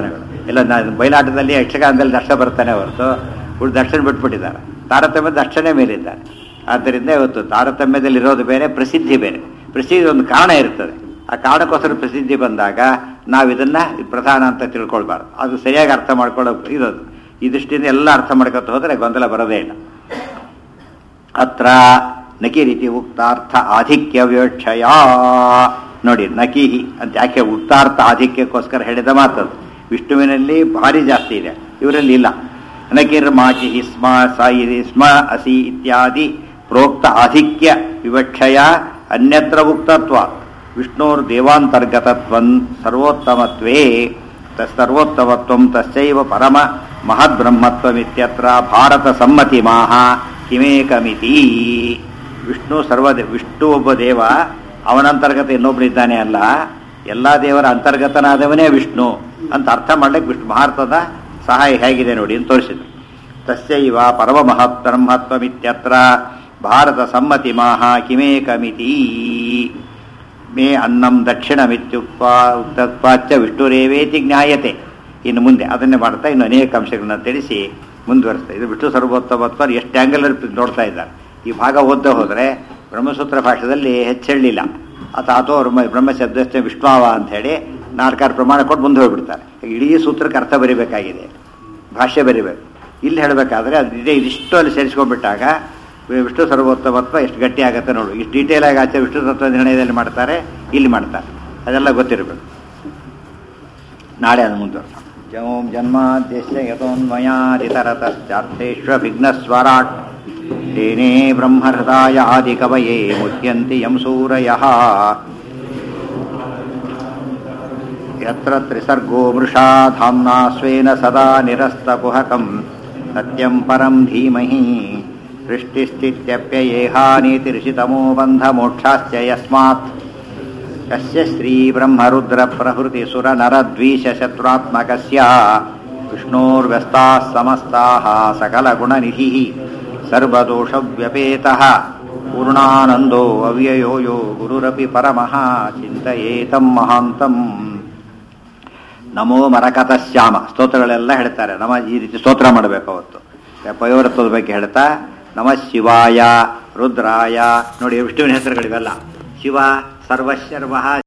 ಇಲ್ಲ ನಾನು ಬಯಲಾಟದಲ್ಲಿ ಯಕ್ಷಗಾನದಲ್ಲಿ ದರ್ಶ ಬರ್ತಾನೆ ಹೊರತು ಉಳಿದ ದರ್ಶನ ಬಿಟ್ಬಿಟ್ಟಿದ್ದಾರೆ ತಾರತಮ್ಯ ದರ್ಶನೇ ಮೇಲಿದ್ದಾರೆ ಆದ್ದರಿಂದ ಇವತ್ತು ತಾರತಮ್ಯದಲ್ಲಿ ಇರೋದು ಬೇರೆ ಪ್ರಸಿದ್ಧಿ ಬೇರೆ ಪ್ರಸಿದ್ಧಿ ಒಂದು ಕಾರಣ ಇರ್ತದೆ ಆ ಕಾರಣಕ್ಕೋಸ್ಕರ ಪ್ರಸಿದ್ಧಿ ಬಂದಾಗ ನಾವು ಇದನ್ನ ಪ್ರಧಾನ ಅಂತ ತಿಳ್ಕೊಳ್ಬಾರ್ದು ಅದು ಸರಿಯಾಗಿ ಅರ್ಥ ಮಾಡ್ಕೊಳ್ಳೋ ಇರೋದು ಈ ದೃಷ್ಟಿಯಿಂದ ಎಲ್ಲ ಅರ್ಥ ಮಾಡ್ಕೊತ ಹೋದರೆ ಗೊಂದಲ ಬರೋದೇ ಇಲ್ಲ ಅತ್ರ ನಕಿ ರೀತಿ ಉಕ್ತಾರ್ಥ ಆಧಿಕ್ಯ ವಿವಕ್ಷಯ ನೋಡಿ ನಕಿಹಿ ಅಂತ ಯಾಕೆ ಉಕ್ತಾರ್ಥ ಆಧಿಕ್ಯಕ್ಕೋಸ್ಕರ ಹೇಳಿದ ಮಾತದು ವಿಷ್ಣುವಿನಲ್ಲಿ ಭಾರಿ ಜಾಸ್ತಿ ಇದೆ ಇವರಲ್ಲಿ ಇಲ್ಲ ನಕಿರ್ ಮಾಚಿಹಿ ಸ್ಮ ಸಾಯಿ ಸ್ಮ ಅಸಿ ಇತ್ಯಾದಿ ಪ್ರೋಕ್ತ ಆಧಿಕ್ಯ ವಿವಕ್ಷಯ ಅನ್ಯತ್ರ ಉಕ್ತತ್ವ ವಿಷ್ಣೋರ್ ದೇವಾಂತರ್ಗತತ್ವನ್ ಸರ್ವೋತ್ತಮತ್ವೇ ತ- ಸರ್ವೋತ್ತಮತ್ವಂ ತಸ್ಯೈವ ಪರಮ ಮಹದ್ಬ್ರಹ್ಮತ್ವಮಿತ್ಯತ್ರ ಭಾರತ ಸಮ್ಮತಿ ಮಾಹ ಕಿಮೇಕಮಿತಿ ವಿಷ್ಣು ಸರ್ವ ವಿಷ್ಣು ಒಬ್ಬ ದೇವ ಅವನಂತರ್ಗತ ಇನ್ನೊಬ್ಬನಿದ್ದಾನೆ ಅಲ್ಲ ಎಲ್ಲ ದೇವರ ಅಂತರ್ಗತನಾದವನೇ ವಿಷ್ಣು ಅಂತ ಅರ್ಥ ಮಾಡ್ಲಿಕ್ಕೆ ವಿಷ್ಣು ಭಾರತದ ಸಹಾಯ ಹೇಗಿದೆ ನೋಡಿ ಅಂತ ತೋರಿಸಿದ್ರು ತಸ್ಯೈವ ಪರಮ ಮಹತ್ ಬ್ರಹ್ಮತ್ವಮಿತ್ಯತ್ರ ಭಾರತ ಸಮ್ಮತಿ ಮಾಹ ಕಿಮೇಕಮಿತಿ ಮೇ ಅನ್ನಂ ದಕ್ಷಿಣಮಿತ್ಯುಕ್ತ ಉಕ್ತತ್ವಾಚ್ಯ ವಿಷ್ಣುರೇವೇತಿ ಜ್ಞಾಯತೆ ಇನ್ನು ಮುಂದೆ ಅದನ್ನೇ ಮಾಡ್ತಾ ಇನ್ನು ಅನೇಕ ಅಂಶಗಳನ್ನ ತಿಳಿಸಿ ಮುಂದುವರಿಸ್ತಾ ಇದು ವಿಷ್ಣು ಸರ್ವೋತ್ತಮತ್ವ ಎಷ್ಟು ಆ್ಯಂಗಲ್ ನೋಡ್ತಾ ಇದ್ದಾರೆ ಈ ಭಾಗ ಓದ್ತಾ ಹೋದರೆ ಬ್ರಹ್ಮಸೂತ್ರ ಭಾಷೆಯಲ್ಲಿ ಹೆಚ್ಚೆಳ್ಳಿಲ್ಲ ಅಥವಾ ಅಥೋ ಬ್ರಹ್ಮ ಬ್ರಹ್ಮಶಬ್ದಸ್ಥೆ ವಿಷ್ಣುವ ಅಂತ ಹೇಳಿ ನಾಲ್ಕಾರು ಪ್ರಮಾಣ ಕೊಟ್ಟು ಮುಂದೆ ಹೋಗ್ಬಿಡ್ತಾರೆ ಇಡೀ ಸೂತ್ರಕ್ಕೆ ಅರ್ಥ ಬರಿಬೇಕಾಗಿದೆ ಭಾಷೆ ಬರಿಬೇಕು ಇಲ್ಲಿ ಹೇಳಬೇಕಾದ್ರೆ ಅದು ಇದೇ ಇದಿಷ್ಟು ಅಲ್ಲಿ ಸೇರಿಸ್ಕೊಂಡ್ಬಿಟ್ಟಾಗ ವಿಷ್ಣು ಸರ್ವೋತ್ತಮತ್ವ ಎಷ್ಟು ಗಟ್ಟಿ ಆಗುತ್ತೆ ನೋಡು ಇಷ್ಟು ಡೀಟೇಲ್ ಆಗಿ ಆಚೆ ವಿಷ್ಣು ತತ್ವ ನಿರ್ಣಯದಲ್ಲಿ ಮಾಡ್ತಾರೆ ಇಲ್ಲಿ ಮಾಡ್ತಾರೆ ಅದೆಲ್ಲ ಗೊತ್ತಿರಬೇಕು ನಾಳೆ ಅದು ಮುಂದುವರ್ಸ ಓಂ ಜನ್ಮಾದ್ಯಸ್ಯ ಯತೋನ್ಮಯಾದಿತರತಶ್ಚಾರ್ಥೇಷ್ವಭಿಘ್ನಸ್ವರಾಟ್ ತೇನೇ ಬ್ರಹ್ಮಹೃದಾಯ ಆದಿಕವಯೇ ಮುಹ್ಯಂತಿ ಯಂ ಸೂರಯಃ ಯತ್ರ ತ್ರಿಸರ್ಗೋ ಮೃಷಾ ಧಾಮ್ನಾ ಸ್ವೇನ ಸದಾ ನಿರಸ್ತಕುಹಕಂ ಸತ್ಯಂ ಪರಂ ಧೀಮಹಿ ಸೃಷ್ಟಿಸ್ಥಿತ್ಯಪ್ಯಯೇಹಾನೀತಿರಿಷಿತಮೋ ಬಂಧಮೋಕ್ಷಾಶ್ಚ ಯಸ್ಮಾತ್ ಯಸ್ಯ श्रीब्रह्मरुद्रप्रभृतिसुरनरद्वीषशत्रुरात्मकस्य विष्णोर्व्यस्ताः समस्ताः सकलगुणनिधिः सर्वदोषव्यपेतः पूर्णानन्दो अव्ययो यो गुरुरपि परमः ಚಿಂತಯೇತಂ ಮಹಾಂತಂ ನಮೋ ಮರಕತ ಶ್ಯಾಮ ಸ್ತೋತ್ರಗಳೆಲ್ಲ ಹೇಳ್ತಾರೆ ನಮ ಈ ರೀತಿ ಸ್ತೋತ್ರ ಮಾಡಬೇಕು ಅವತ್ತು ಪಯೋರತ್ವದ ಬಗ್ಗೆ ಹೇಳ್ತಾ ನಮ ಶಿವಾಯ ರುದ್ರಾಯ ನೋಡಿ ವಿಷ್ಣುವಿನ ಹೆಸರುಗಳಿವೆಲ್ಲ ಶಿವ ಸರ್ವಶರ್ವ